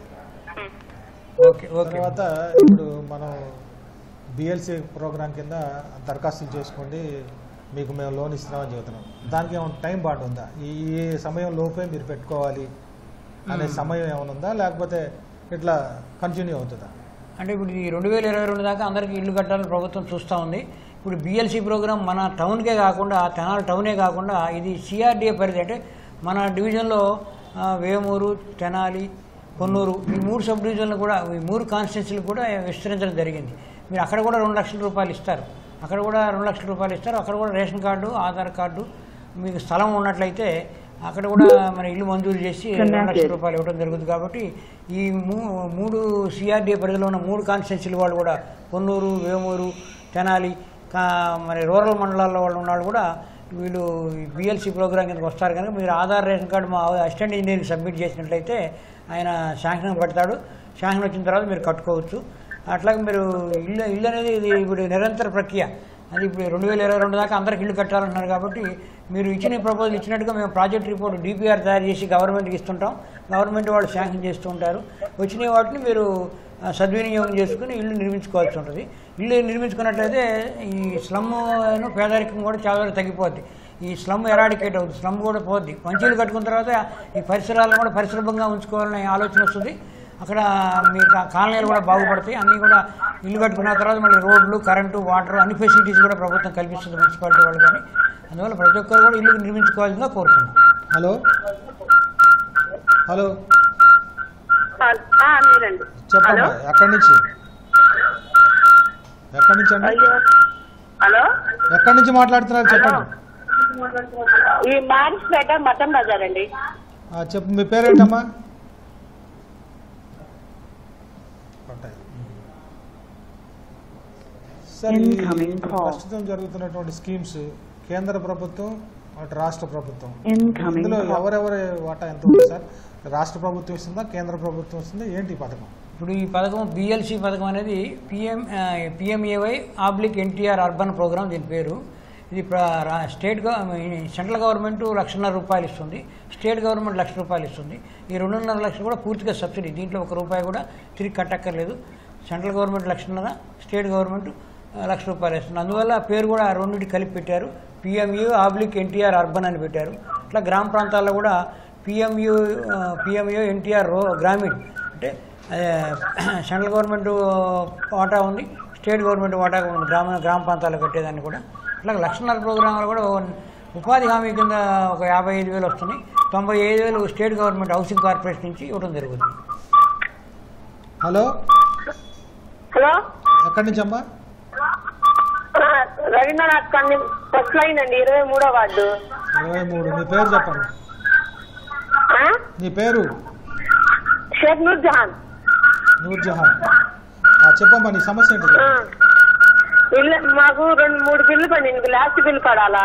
ఓకే ఓకే తర్వాత ఇప్పుడు మనం బిఎల్సి ప్రోగ్రాం కింద దరఖాస్తులు చేసుకోండి మీకు మేము లోన్ ఇస్తున్నామని చెబుతున్నాం దానికి ఏమైనా టైం బాండ్ ఉందా ఈ ఈ సమయం లోపే మీరు పెట్టుకోవాలి అనే సమయం ఏమైనా ఉందా లేకపోతే ఇట్లా కంటిన్యూ అవుతుందా అంటే ఇప్పుడు ఈ రెండు వేల ఇరవై రెండు దాకా అందరికీ ఇల్లు కట్టాలని ప్రభుత్వం చూస్తూ ఉంది ఇప్పుడు బిఎల్సి ప్రోగ్రామ్ మన టౌన్కే కాకుండా తెనాలి టౌనే కాకుండా ఇది సిఆర్డిఏ పరిధి అంటే మన డివిజన్లో ఆ, వేమూరు తెనాలి కొన్నూరు ఈ మూడు సబ్ డివిజన్లు కూడా ఈ మూడు కాన్స్టిట్యున్సీలు కూడా విస్తరించడం జరిగింది మీరు అక్కడ కూడా రెండు లక్షల రూపాయలు ఇస్తారు అక్కడ కూడా రెండు లక్షల రూపాయలు ఇస్తారు అక్కడ కూడా రేషన్ కార్డు ఆధార్ కార్డు మీకు స్థలం ఉన్నట్లయితే అక్కడ కూడా మన ఇల్లు మంజూరు చేసి రెండు లక్షల రూపాయలు ఇవ్వడం జరుగుతుంది కాబట్టి ఈ మూ- మూడు సిఆర్డీఏ పరిధిలో ఉన్న మూడు కాన్స్టిట్యున్సీల వాళ్ళు కూడా కొన్నూరు వేమూరు తెనాలి కా మరి రూరల్ మండలాల్లో వాళ్ళు ఉన్న వాళ్ళు కూడా వీళ్ళు బిఎల్సి ప్రోగ్రాం కిందకి వస్తారు కనుక మీరు ఆధార్ రేషన్ కార్డు మా అసిస్టెంట్ ఇంజనీర్కి సబ్మిట్ చేసినట్లయితే ఆయన శాంక్షన్ పెడతాడు శాంక్షన్ వచ్చిన తర్వాత మీరు కట్టుకోవచ్చు అట్లాగే మీరు ఇల్లు ఇల్లు అనేది ఇది ఇప్పుడు నిరంతర ప్రక్రియ అది ఇప్పుడు రెండు వేల ఇరవై రెండు దాకా అందరికి ఇల్లు కట్టాలంటున్నారు కాబట్టి మీరు ఇచ్చిన ప్రపోజల్ ఇచ్చినట్టుగా మేము ప్రాజెక్ట్ రిపోర్ట్ డిపిఆర్ తయారు చేసి గవర్నమెంట్కి ఇస్తుంటాం గవర్నమెంట్ వాళ్ళు శాంక్షన్ చేస్తూ ఉంటారు వచ్చిన వాటిని మీరు ఆ, సద్వినియోగం చేసుకుని ఇల్లు నిర్మించుకోవాల్సి ఉంటుంది ఇల్లు నిర్మించుకున్నట్లయితే ఈ స్లమ్ పేదరికం కూడా చాలా వరకు తగ్గిపోద్ది ఈ స్లమ్ ఎరాడికేట్ అవుతుంది స్లమ్ కూడా పోద్ది మంచిలు కట్టుకున్న తర్వాత ఈ పరిసరాలను కూడా పరిశుభ్రంగా ఉంచుకోవాలనే ఆలోచన వస్తుంది అక్కడ మీ కా- కాలనీలు కూడా బాగుపడతాయి అన్నీ కూడా ఇల్లు కట్టుకున్న తర్వాత మళ్ళీ రోడ్లు కరెంటు వాటర్ అన్ని ఫెసిలిటీస్ కూడా ప్రభుత్వం కల్పిస్తుంది మున్సిపాలిటీ వాళ్ళు కానీ అందువల్ల ప్రతి ఒక్కరు కూడా ఇల్లు నిర్మించుకోవాల్సిందిగా కోరుతున్నాం హలో హలో ఆ, మీరండి చెప్పండి ఎక్కడి నుంచి ఎక్కడి నుంచి అండి అయ్యో హలో ఎక్కడి నుంచి మాట్లాడుతున్నారు చెప్పండి ఈ మారిస్పేట మటన్ బజార్ అండి ఆ, చెప్పు మీ పేరేంటమ్మా పట్టాయి. సార్ ఈ ప్రస్తుతం జరుగుతున్నటువంటి స్కీమ్స్ కేంద్ర ప్రభుత్వం అటు రాష్ట్ర ప్రభుత్వం Incoming ఇందులో call. ఎవరెవరి వాటా ఎంత ఉంది సార్ రాష్ట్ర ప్రభుత్వం ఇస్తుందా కేంద్ర ప్రభుత్వం ఇస్తుందా ఏంటి ఈ పథకం ఇప్పుడు ఈ పథకం బిఎల్సి పథకం అనేది PM PMAY oblique NTR urban programme దీని పేరు ఇది ప్ర- రా- స్టేట్ గవ సెంట్రల్ గవర్నమెంట్ లక్షన్నర రూపాయలు ఇస్తుంది స్టేట్ గవర్నమెంట్ లక్ష రూపాయలు ఇస్తుంది ఈ రెండున్నర లక్షలు కూడా పూర్తిగా సబ్సిడీ దీంట్లో ఒక రూపాయి కూడా తిరిగి కట్టక్కర్లేదు సెంట్రల్ గవర్నమెంట్ లక్షన్నర స్టేట్ గవర్నమెంట్ ఆ, లక్ష రూపాయలు ఇస్తుంది అందువల్ల ఆ పేరు కూడా ఆ రెండింటి కలిపి పెట్టారు పిఎంయు ఆబ్లిక్ ఎన్టీఆర్ అర్బన్ అని పెట్టారు అట్లా గ్రామ ప్రాంతాల్లో కూడా పిఎంయు పిఎంయు ఎన్టీఆర్ రో గ్రామీణ్ అంటే అదే, సెంట్రల్ గవర్నమెంట్ వాటా ఉంది స్టేట్ గవర్నమెంట్ వాటా ఉంది గ్రామ గ్రామ ప్రాంతాల్లో కట్టేదాన్ని కూడా అట్లా లక్షన్నర ప్రోగ్రాంలు కూడా ఉపాధి హామీ కింద ఒక యాభై ఐదు వేలు వస్తున్నాయి తొంభై ఐదు వేలు స్టేట్ గవర్నమెంట్ హౌసింగ్ కార్పొరేషన్ నుంచి ఇవ్వడం జరుగుతుంది హలో హలో ఎక్కడి నుంచి అమ్మా ఆ, రవీంద్రనాథ్ కాలనీ ఫస్ట్ లైన్ అండి ఇరవై మూడో వార్డు ఇరవై మూడు నీ పేరు చెప్పండి ఆ? నీ పేరు షేక్ నూర్ జహాన్ నూర్ జహాన్ ఆ, చెప్పమ్మా నీ సమస్య ఏంటి ఆ. ఇల్లు మాకు రెండు మూడు బిల్లు పడింది ఇంక లాస్ట్ బిల్లు పడాలా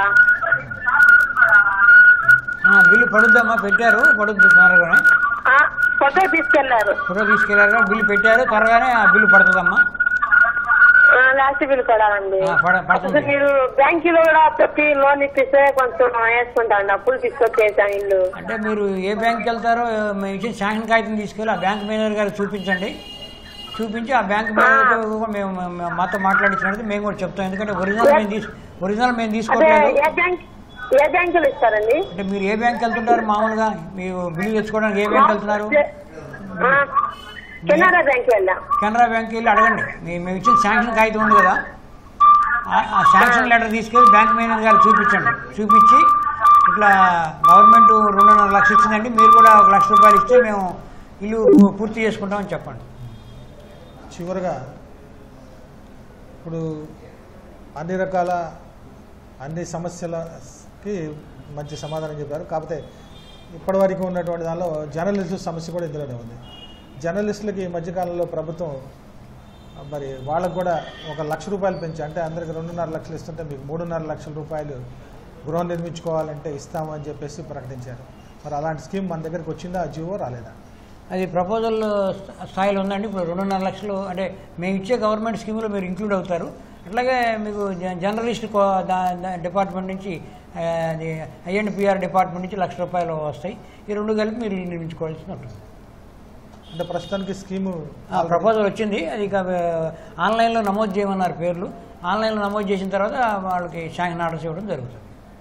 ఆ, బిల్లు పడుద్దమ్మా పెట్టారు పడుద్ది త్వరగానే ఆ, ఫోటో తీసుకెళ్లారు ఫోటో తీసుకెళ్లారు బిల్లు పెట్టారు త్వరగానే ఆ బిల్లు పడుతుందమ్మా ఆ, లాస్ట్ బిల్లు పడాలండి ఆ, పడ- పడుతుంది. అసలు మీరు బ్యాంకులో కూడా పెట్టి లోన్ ఇప్పిస్తే కొంచెం వేసుకుంటాండి అప్పులు తీసుకొచ్చేసాం ఇల్లు అంటే మీరు ఏ బ్యాంక్కి వెళ్తారో మేము ఇచ్చిన శాంక్షన్ కాగితం తీసుకెళ్ళి ఆ బ్యాంక్ మేనేజర్ గారికి చూపించండి చూపించి ఆ బ్యాంక్ మేనేజర్ కూడా మేము మేము మాతో మాట్లాడించినట్టు మేము కూడా చెప్తాం ఎందుకంటే ఒరిజినల్ మేము తీసు ఒరిజినల్ మేము అదే తీసుకోవట్లేదు ఏ బ్యాంక్ ఏ బ్యాంకులు ఇస్తారండి అంటే మీరు ఏ బ్యాంక్ వెళ్తుంటారు మామూలుగా మీరు బిల్లు తెచ్చుకోవడానికి ఏ బ్యాంక్ వెళ్తున్నారు ఆ, కెనరా బ్యాంక్ వెళ్ళాం కెనరా బ్యాంక్కి వెళ్ళి అడగండి మీ- మేము ఇచ్చిన శాంక్షన్ కాగితం ఉంది కదా ఆ- ఆ శాంక్షన్ లెటర్ తీసుకెళ్ళి బ్యాంక్ మేనేజర్ గారికి చూపించండి చూపించి ఇట్లా గవర్నమెంట్ రెండున్నర లక్షలు ఇచ్చిందండి మీరు కూడా ఒక లక్ష రూపాయలు ఇస్తే మేము ఇల్లు పూ- పూర్తి చేసుకుంటామని చెప్పండి చివరగా ఇప్పుడు అన్ని రకాల అన్ని సమస్యలకి మంచి సమాధానం చెప్పారు కాకపోతే ఇప్పటివరకు ఉన్నటువంటి దానిలో జర్నలిస్టు సమస్య కూడా ఇందులోనే ఉంది జర్నలిస్టులకి ఈ మధ్యకాలంలో ప్రభుత్వం మరి వాళ్ళకు కూడా ఒక లక్ష రూపాయలు పెంచి అంటే అందరికి రెండున్నర లక్షలు ఇస్తుంటే మీకు మూడున్నర లక్షల రూపాయలు గృహం నిర్మించుకోవాలంటే ఇస్తామని చెప్పేసి ప్రకటించారు మరి అలాంటి స్కీమ్ మన దగ్గరికి వచ్చిందా ఆ జీవో రాలేదా అది ప్రపోజల్ స్థాయిలో ఉందండి ఇప్పుడు రెండున్నర లక్షలు అంటే మేము ఇచ్చే గవర్నమెంట్ స్కీమ్లో మీరు ఇంక్లూడ్ అవుతారు అట్లాగే మీకు జ- జర్నలిస్ట్ కో- దా- దా- డిపార్ట్మెంట్ నుంచి ఆ, అది ఐఎన్పిఆర్ డిపార్ట్మెంట్ నుంచి లక్ష రూపాయలు వస్తాయి ఈ రెండు కలిపి మీరు ఇల్లు నిర్మించుకోవాల్సి ఉంటుంది అంటే ప్రస్తుతానికి స్కీము ఆ ప్రపోజల్ వచ్చింది అది ఇక ఆ, ఆన్లైన్లో నమోదు చేయమన్నారు పేర్లు ఆన్లైన్లో నమోదు చేసిన తర్వాత వాళ్ళకి శాంక్షన్ ఆర్డర్స్ ఇవ్వడం జరుగుతుంది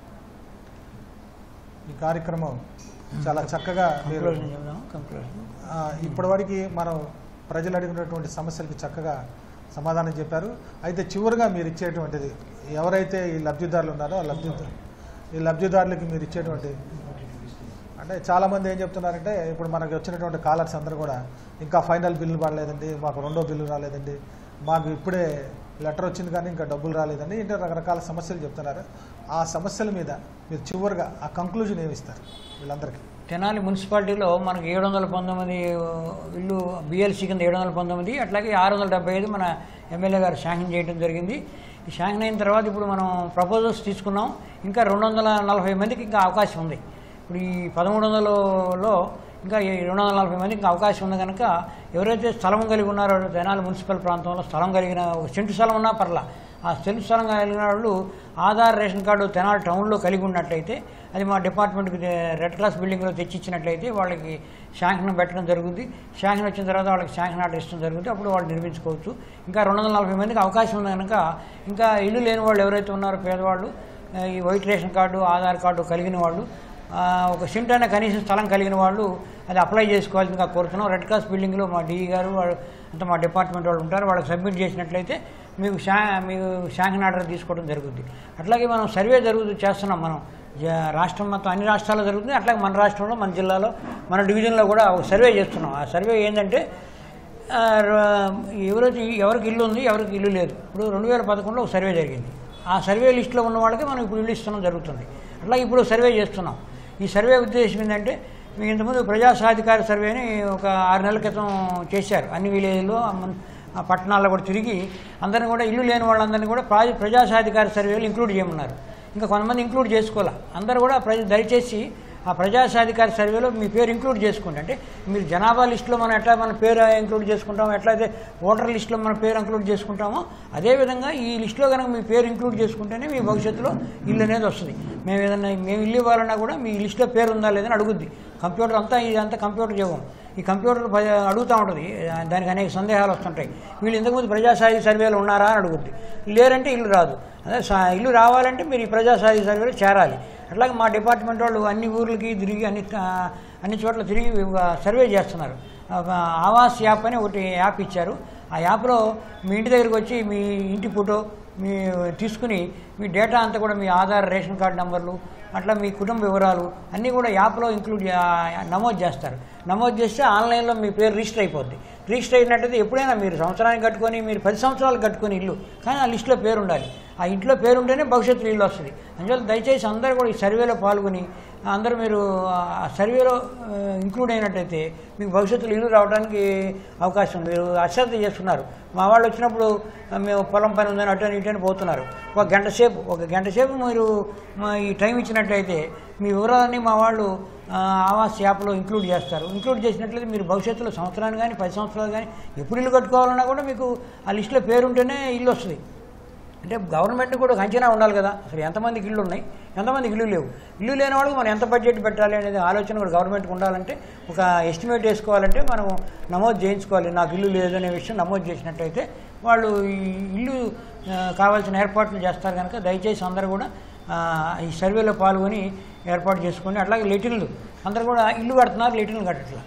ఈ కార్యక్రమం చాలా చక్కగా మీరు కంక్లూజన్ చెప్దాం కంక్లూజన్ ఆ, ఇప్పటివరకు మనం ప్రజలు అడిగినటువంటి సమస్యలకి చక్కగా సమాధానం చెప్పారు అయితే చివరిగా మీరు ఇచ్చేటువంటిది ఎవరైతే ఈ లబ్ధిదారులు ఉన్నారో ఆ లబ్ధిదారు ఈ లబ్ధిదారులకి మీరు ఇచ్చేటువంటి అంటే చాలామంది ఏం చెప్తున్నారంటే ఇప్పుడు మనకి వచ్చినటువంటి కాలర్స్ అందరూ కూడా ఇంకా ఫైనల్ బిల్లు పడలేదండి మాకు రెండో బిల్లు రాలేదండి మాకు ఇప్పుడే లెటర్ వచ్చింది కానీ ఇంకా డబ్బులు రాలేదండి ఇంకా రకరకాల సమస్యలు చెప్తున్నారు ఆ సమస్యల మీద మీరు చివరిగా ఆ కంక్లూజన్ ఏమి ఇస్తారు వీళ్ళందరికీ తెనాలి మున్సిపాలిటీలో మనకి ఏడు వందల పంతొమ్మిది ఇల్లు బిఎల్సీ కింద ఏడు వందల పంతొమ్మిది అట్లాగే ఆరు వందల డెబ్బై ఐదు మన ఎమ్మెల్యే గారు శాంక్షన్ చేయడం జరిగింది ఈ శాంక్షన్ అయిన తర్వాత ఇప్పుడు మనం ప్రపోజల్స్ తీసుకున్నాం ఇంకా రెండు వందల నలభై మందికి ఇంకా అవకాశం ఉంది ఇప్పుడు ఈ పదమూడు వందలలో ఇంకా ఈ రెండు వందల నలభై మందికి ఇంకా అవకాశం ఉంది కనుక ఎవరైతే స్థలం కలిగి ఉన్నారో తెనాలి మున్సిపల్ ప్రాంతంలో స్థలం కలిగిన ఒక సెంటు స్థలం ఉన్నా పర్లా ఆ సెంటు స్థలం కలిగిన వాళ్ళు ఆధార్ రేషన్ కార్డు తెనాలి టౌన్లో కలిగి ఉన్నట్లయితే అది మా డిపార్ట్మెంట్కి రెడ్ క్లాస్ బిల్డింగ్లో తెచ్చిచ్చినట్లయితే వాళ్ళకి శాంక్షన్ పెట్టడం జరుగుతుంది శాంక్షన్ వచ్చిన తర్వాత వాళ్ళకి శాంక్షన్ ఆర్డర్ ఇష్టం జరుగుతుంది అప్పుడు వాళ్ళు నిర్మించుకోవచ్చు ఇంకా రెండు వందల నలభై మందికి అవకాశం ఉంది కనుక ఇంకా ఇల్లు లేని వాళ్ళు ఎవరైతే ఉన్నారో పేదవాళ్ళు ఆ, ఈ white ration card Aadhaar card కలిగిన వాళ్ళు ఆ, ఒక సెంట్ అయినా కనీసం స్థలం కలిగిన వాళ్ళు అది అప్లై చేసుకోవాల్సిందిగా కోరుతున్నాం రెడ్ క్రాస్ బిల్డింగ్లో మా డిఈ గారు వాళ్ళు అంతా మా డిపార్ట్మెంట్ వాళ్ళు ఉంటారు వాళ్ళకి సబ్మిట్ చేసినట్లయితే మీకు శా మీకు శాంక్షన్ ఆర్డర్ తీసుకోవడం జరుగుతుంది అట్లాగే మనం సర్వే జరుగుతూ చేస్తున్నాం మనం జ- రాష్ట్రం మొత్తం అన్ని రాష్ట్రాల్లో జరుగుతుంది అట్లాగే మన రాష్ట్రంలో మన జిల్లాలో మన డివిజన్లో కూడా ఒక సర్వే చేస్తున్నాం ఆ సర్వే ఏంటంటే ఆ, ర- ఎవరైతే ఎవరికి ఇల్లు ఉంది ఎవరికి ఇల్లు లేదు ఇప్పుడు రెండు వేల పదకొండులో ఒక సర్వే జరిగింది ఆ సర్వే లిస్టులో ఉన్న వాళ్ళకి మనం ఇప్పుడు ఇల్లు ఇస్తున్నాం జరుగుతుంది అట్లాగే ఇప్పుడు సర్వే చేస్తున్నాం ఈ సర్వే ఉద్దేశం ఏంటంటే మీకు ఇంతకుముందు ప్రజా సాధికార సర్వేని ఒక ఆరు నెలల క్రితం చేశారు అన్ని విలేజ్లో ఆ పట్టణాల్లో కూడా తిరిగి అందరిని కూడా ఇల్లు లేని వాళ్ళందరినీ కూడా ప్రా- ప్రజా సాధికార సర్వేలు ఇంక్లూడ్ చేయమన్నారు ఇంకా కొంతమంది ఇంక్లూడ్ చేసుకోవాలా అందరూ కూడా ప్రజ దయచేసి ఆ ప్రజాసాధికార సర్వేలో మీ పేరు ఇంక్లూడ్ చేసుకోండి అంటే మీరు జనాభా లిస్టులో మనం ఎట్లా మన పేరు ఇంక్లూడ్ చేసుకుంటామో ఎట్లయితే ఓటర్ లిస్టులో మన పేరు ఇంక్లూడ్ చేసుకుంటామో అదేవిధంగా ఈ లిస్టులో కనుక మీ పేరు ఇంక్లూడ్ చేసుకుంటేనే మీ భవిష్యత్తులో ఇల్లు అనేది వస్తుంది మేము ఏదన్నా మేము ఇల్లు ఇవ్వాలన్నా కూడా మీ లిస్టులో పేరు ఉందా లేదని అడుగుద్ది కంప్యూటర్ అంతా ఇదంతా కంప్యూటర్ యుగం ఈ కంప్యూటర్ ప- అడుగుతూ ఉంటుంది ఆ, దానికి అనేక సందేహాలు వస్తుంటాయి వీళ్ళు ఇంతకుముందు ప్రజాసాయి సర్వేలో ఉన్నారా అని అడుగుద్ది లేరంటే ఇల్లు రాదు అదే సా- ఇల్లు రావాలంటే మీరు ఈ ప్రజాసాయి సర్వేలో చేరాలి అట్లాగే మా డిపార్ట్మెంట్ వాళ్ళు అన్ని ఊర్లకి తిరిగి అన్ని ఆ, అన్ని చోట్ల తిరిగి ఆ, సర్వే చేస్తున్నారు ఆ, ఆవాస్ యాప్ అని ఒకటి యాప్ ఇచ్చారు ఆ యాప్లో మీ ఇంటి దగ్గరికి వచ్చి మీ ఇంటి ఫోటో మీ తీసుకుని మీ డేటా అంతా కూడా మీ ఆధార్ రేషన్ కార్డు నంబర్లు అట్లా మీ కుటుంబ వివరాలు అన్నీ కూడా యాప్లో ఇంక్లూడ్ చే- నమోదు చేస్తారు నమోదు చేస్తే ఆన్లైన్లో మీ పేరు రిజిస్టర్ అయిపోద్ది రిజిస్టర్ అయినట్టయితే ఎప్పుడైనా మీరు సంవత్సరానికి కట్టుకొని మీరు పది సంవత్సరాలు కట్టుకొని ఇల్లు కానీ ఆ లిస్టులో పేరు ఉండాలి ఆ ఇంట్లో పేరు ఉంటేనే భవిష్యత్తులో ఇల్లు వస్తుంది అందువల్ల దయచేసి అందరూ కూడా ఈ సర్వేలో పాల్గొని అందరూ మీరు ఆ సర్వేలో ఆ, ఇంక్లూడ్ అయినట్టయితే మీకు భవిష్యత్తులో ఇల్లు రావడానికి అవకాశం ఉంది మీరు అశ్రద్ధ చేస్తున్నారు మా వాళ్ళు వచ్చినప్పుడు ఆ, మేము పొలం పని ఉందని అటు అని ఇటు అని పోతున్నారు ఒక గంట సేపు ఒక గంట సేపు మీరు మా ఈ టైం ఇచ్చినట్టయితే మీ వివరాలన్నీ మా వాళ్ళు ఆ, ఆవాస్ యాప్లో ఇంక్లూడ్ చేస్తారు ఇంక్లూడ్ చేసినట్లయితే మీరు భవిష్యత్తులో సంవత్సరాన్ని కానీ పది సంవత్సరాలు కానీ ఎప్పుడు ఇల్లు కట్టుకోవాలన్నా కూడా మీకు ఆ లిస్టులో పేరు ఉంటేనే ఇల్లు వస్తుంది అంటే గవర్నమెంట్ కూడా ఒక అంచనా ఉండాలి కదా అసలు ఎంతమందికి ఇల్లు ఉన్నాయి ఎంతమందికి ఇల్లు లేవు ఇల్లు లేని వాళ్ళకి మనం ఎంత బడ్జెట్ పెట్టాలి అనేది ఆలోచన కూడా గవర్నమెంట్కి ఉండాలంటే ఒక ఎస్టిమేట్ వేసుకోవాలంటే మనం నమోదు చేయించుకోవాలి నాకు ఇల్లు లేదు అనే విషయం నమోదు చేసినట్టయితే వాళ్ళు ఈ ఇల్లు ఆ, కావాల్సిన ఏర్పాట్లు చేస్తారు కనుక దయచేసి అందరూ కూడా ఆ, ఈ సర్వేలో పాల్గొని ఏర్పాటు చేసుకొని అట్లాగే లెటిన్లు అందరూ కూడా ఇల్లు కడుతున్నారు లెటిన్లు కట్టట్లా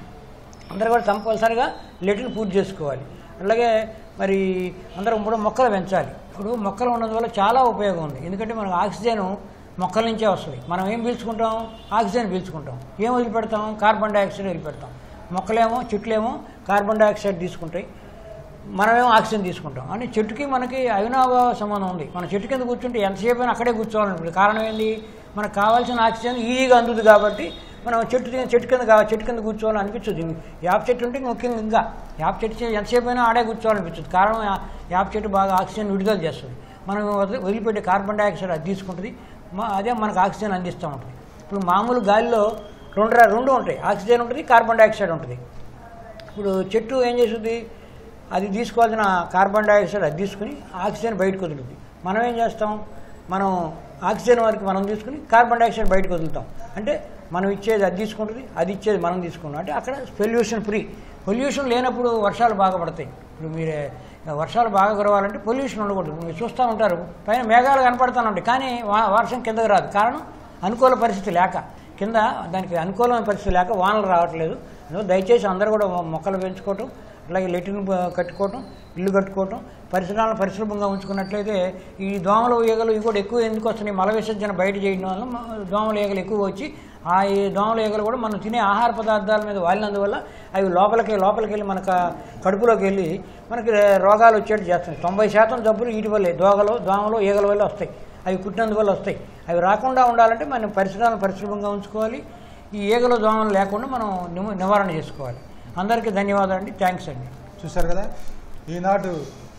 అందరూ కూడా కంపల్సరిగా లెటిన్ పూర్తి చేసుకోవాలి అలాగే మరి అందరం కూడా మొక్కలు పెంచాలి ఇప్పుడు మొక్కలు ఉన్నందువల్ల చాలా ఉపయోగం ఉంది ఎందుకంటే మనకు ఆక్సిజన్ మొక్కల నుంచే వస్తుంది మనం ఏం పీల్చుకుంటాం ఆక్సిజన్ పీల్చుకుంటాం ఏం వదిలిపెడతాం కార్బన్ డైఆక్సైడ్ వదిలిపెడతాం మొక్కలేమో చెట్లేమో కార్బన్ డైఆక్సైడ్ తీసుకుంటాయి మనమేమో ఆక్సిజన్ తీసుకుంటాం అని చెట్టుకి మనకి అవినాభావ సంబంధం ఉంది మన చెట్టు కింద కూర్చుంటే ఎంతసేపు అయినా అక్కడే కూర్చోవాలనుకుంటుంది కారణం ఏంది మనకు కావాల్సిన ఆక్సిజన్ ఈజీగా అందుతుంది కాబట్టి మనం చెట్టు కింద- చెట్టు కింద కా- చెట్టు కింద కూర్చోవాలని అనిపించదు యాప్ చెట్టు ఉంటే ముఖ్యంగా ఇంకా యాప్ చెట్టు చే- ఎంతసేపు అయినా ఆడే కూర్చోవాలనిపించదు కారణం యా- యాప్ చెట్టు బాగా ఆక్సిజన్ విడుదల చేస్తుంది మనం వదిలి- వదిలిపెట్టే కార్బన్ డైఆక్సైడ్ అది తీసుకుంటుంది మా- అదే మనకు ఆక్సిజన్ అందిస్తూ ఉంటుంది ఇప్పుడు మామూలు గాలిలో రెండు ర- రెండు ఉంటాయి ఆక్సిజన్ ఉంటుంది కార్బన్ డైఆక్సైడ్ ఉంటుంది ఇప్పుడు చెట్టు ఏం చేస్తుంది అది తీసుకోవాల్సిన కార్బన్ డైఆక్సైడ్ అది తీసుకుని ఆక్సిజన్ బయటకు వదులుతుంది మనం ఏం చేస్తాం మనం ఆక్సిజన్ వరకు మనం తీసుకుని కార్బన్ డైఆక్సైడ్ బయటకు వదులుతాం అంటే మనం ఇచ్చేది అది తీసుకుంటుంది అది ఇచ్చేది మనం తీసుకుంటాం అంటే అక్కడ పొల్యూషన్ ఫ్రీ పొల్యూషన్ లేనప్పుడు వర్షాలు బాగా పడతాయి ఇప్పుడు మీరే వర్షాలు బాగా కురవాలంటే పొల్యూషన్ ఉండకూడదు మీరు చూస్తూ ఉంటారు పైన మేఘాలు కనపడుతూనే ఉంటాయి కానీ వా- వర్షం కిందకు రాదు కారణం అనుకూల పరిస్థితి లేక కింద దానికి అనుకూలమైన పరిస్థితి లేక వానలు రావట్లేదు అందువల్ల దయచేసి అందరూ కూడా మొక్కలు పెంచుకోవటం అలాగే లెట్రిన్ కట్టుకోవటం ఇల్లు కట్టుకోవటం పరిసరాలను పరిశుభ్రంగా ఉంచుకున్నట్లయితే ఈ దోమలు ఈగలు ఇవి కూడా ఎక్కువ ఎందుకు వస్తున్నాయి మల విసర్జన బయట చేయడం వల్ల మ- దోమల ఈగలు ఎక్కువ వచ్చి ఆ ఈ దోమల ఈగలు కూడా మనం తినే ఆహార పదార్థాల మీద వాలినందువల్ల అవి లోపలికి లోపలికి వెళ్ళి మనకు ఆ కడుపులోకి వెళ్ళి మనకి రోగాలు వచ్చేట్టు చేస్తున్నాయి తొంభై శాతం జబ్బులు వీటి వల్లే దోగలు దోమలు ఈగల వల్ల వస్తాయి అవి కుట్టినందువల్ల వస్తాయి అవి రాకుండా ఉండాలంటే మనం పరిసరాలను పరిశుభ్రంగా ఉంచుకోవాలి ఈ ఈగలు దోమలు లేకుండా మనం నివ- నివారణ చేసుకోవాలి అందరికీ ధన్యవాదాలు అండి థ్యాంక్స్ అండి చూశారు కదా ఈనాడు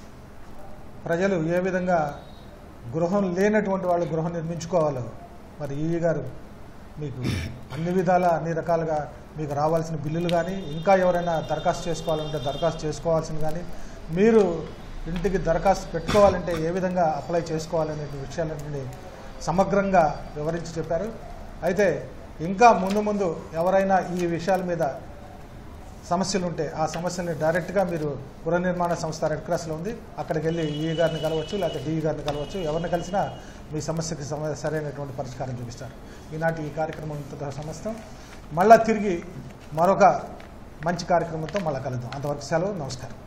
ప్రజలు ఏ విధంగా గృహం లేనటువంటి వాళ్ళు గృహం నిర్మించుకోవాలో మరి ఈ గారు మీకు అన్ని విధాల అన్ని రకాలుగా మీకు రావాల్సిన బిల్లులు కానీ ఇంకా ఎవరైనా దరఖాస్తు చేసుకోవాలంటే దరఖాస్తు చేసుకోవాల్సింది కానీ మీరు ఇంటికి దరఖాస్తు పెట్టుకోవాలంటే ఏ విధంగా అప్లై చేసుకోవాలనే విషయాలన్నీ సమగ్రంగా వివరించి చెప్పారు అయితే ఇంకా ముందు ముందు ఎవరైనా ఈ విషయాల మీద సమస్యలు ఉంటే ఆ సమస్యల్ని డైరెక్ట్గా మీరు గృహ నిర్మాణ సంస్థ రెడ్ క్రాస్లో ఉంది అక్కడికి వెళ్ళి ఈ గారిని కలవచ్చు లేకపోతే డిఈ గారిని కలవచ్చు ఎవరిని కలిసినా మీ సమస్యకి సమ సరైనటువంటి పరిష్కారం చూపిస్తారు ఈనాటి ఈ కార్యక్రమం ఇంతతో సమస్తం మళ్ళా తిరిగి మరొక మంచి కార్యక్రమంతో మళ్ళా కలుద్దాం అంతవరకు సెలవు నమస్కారం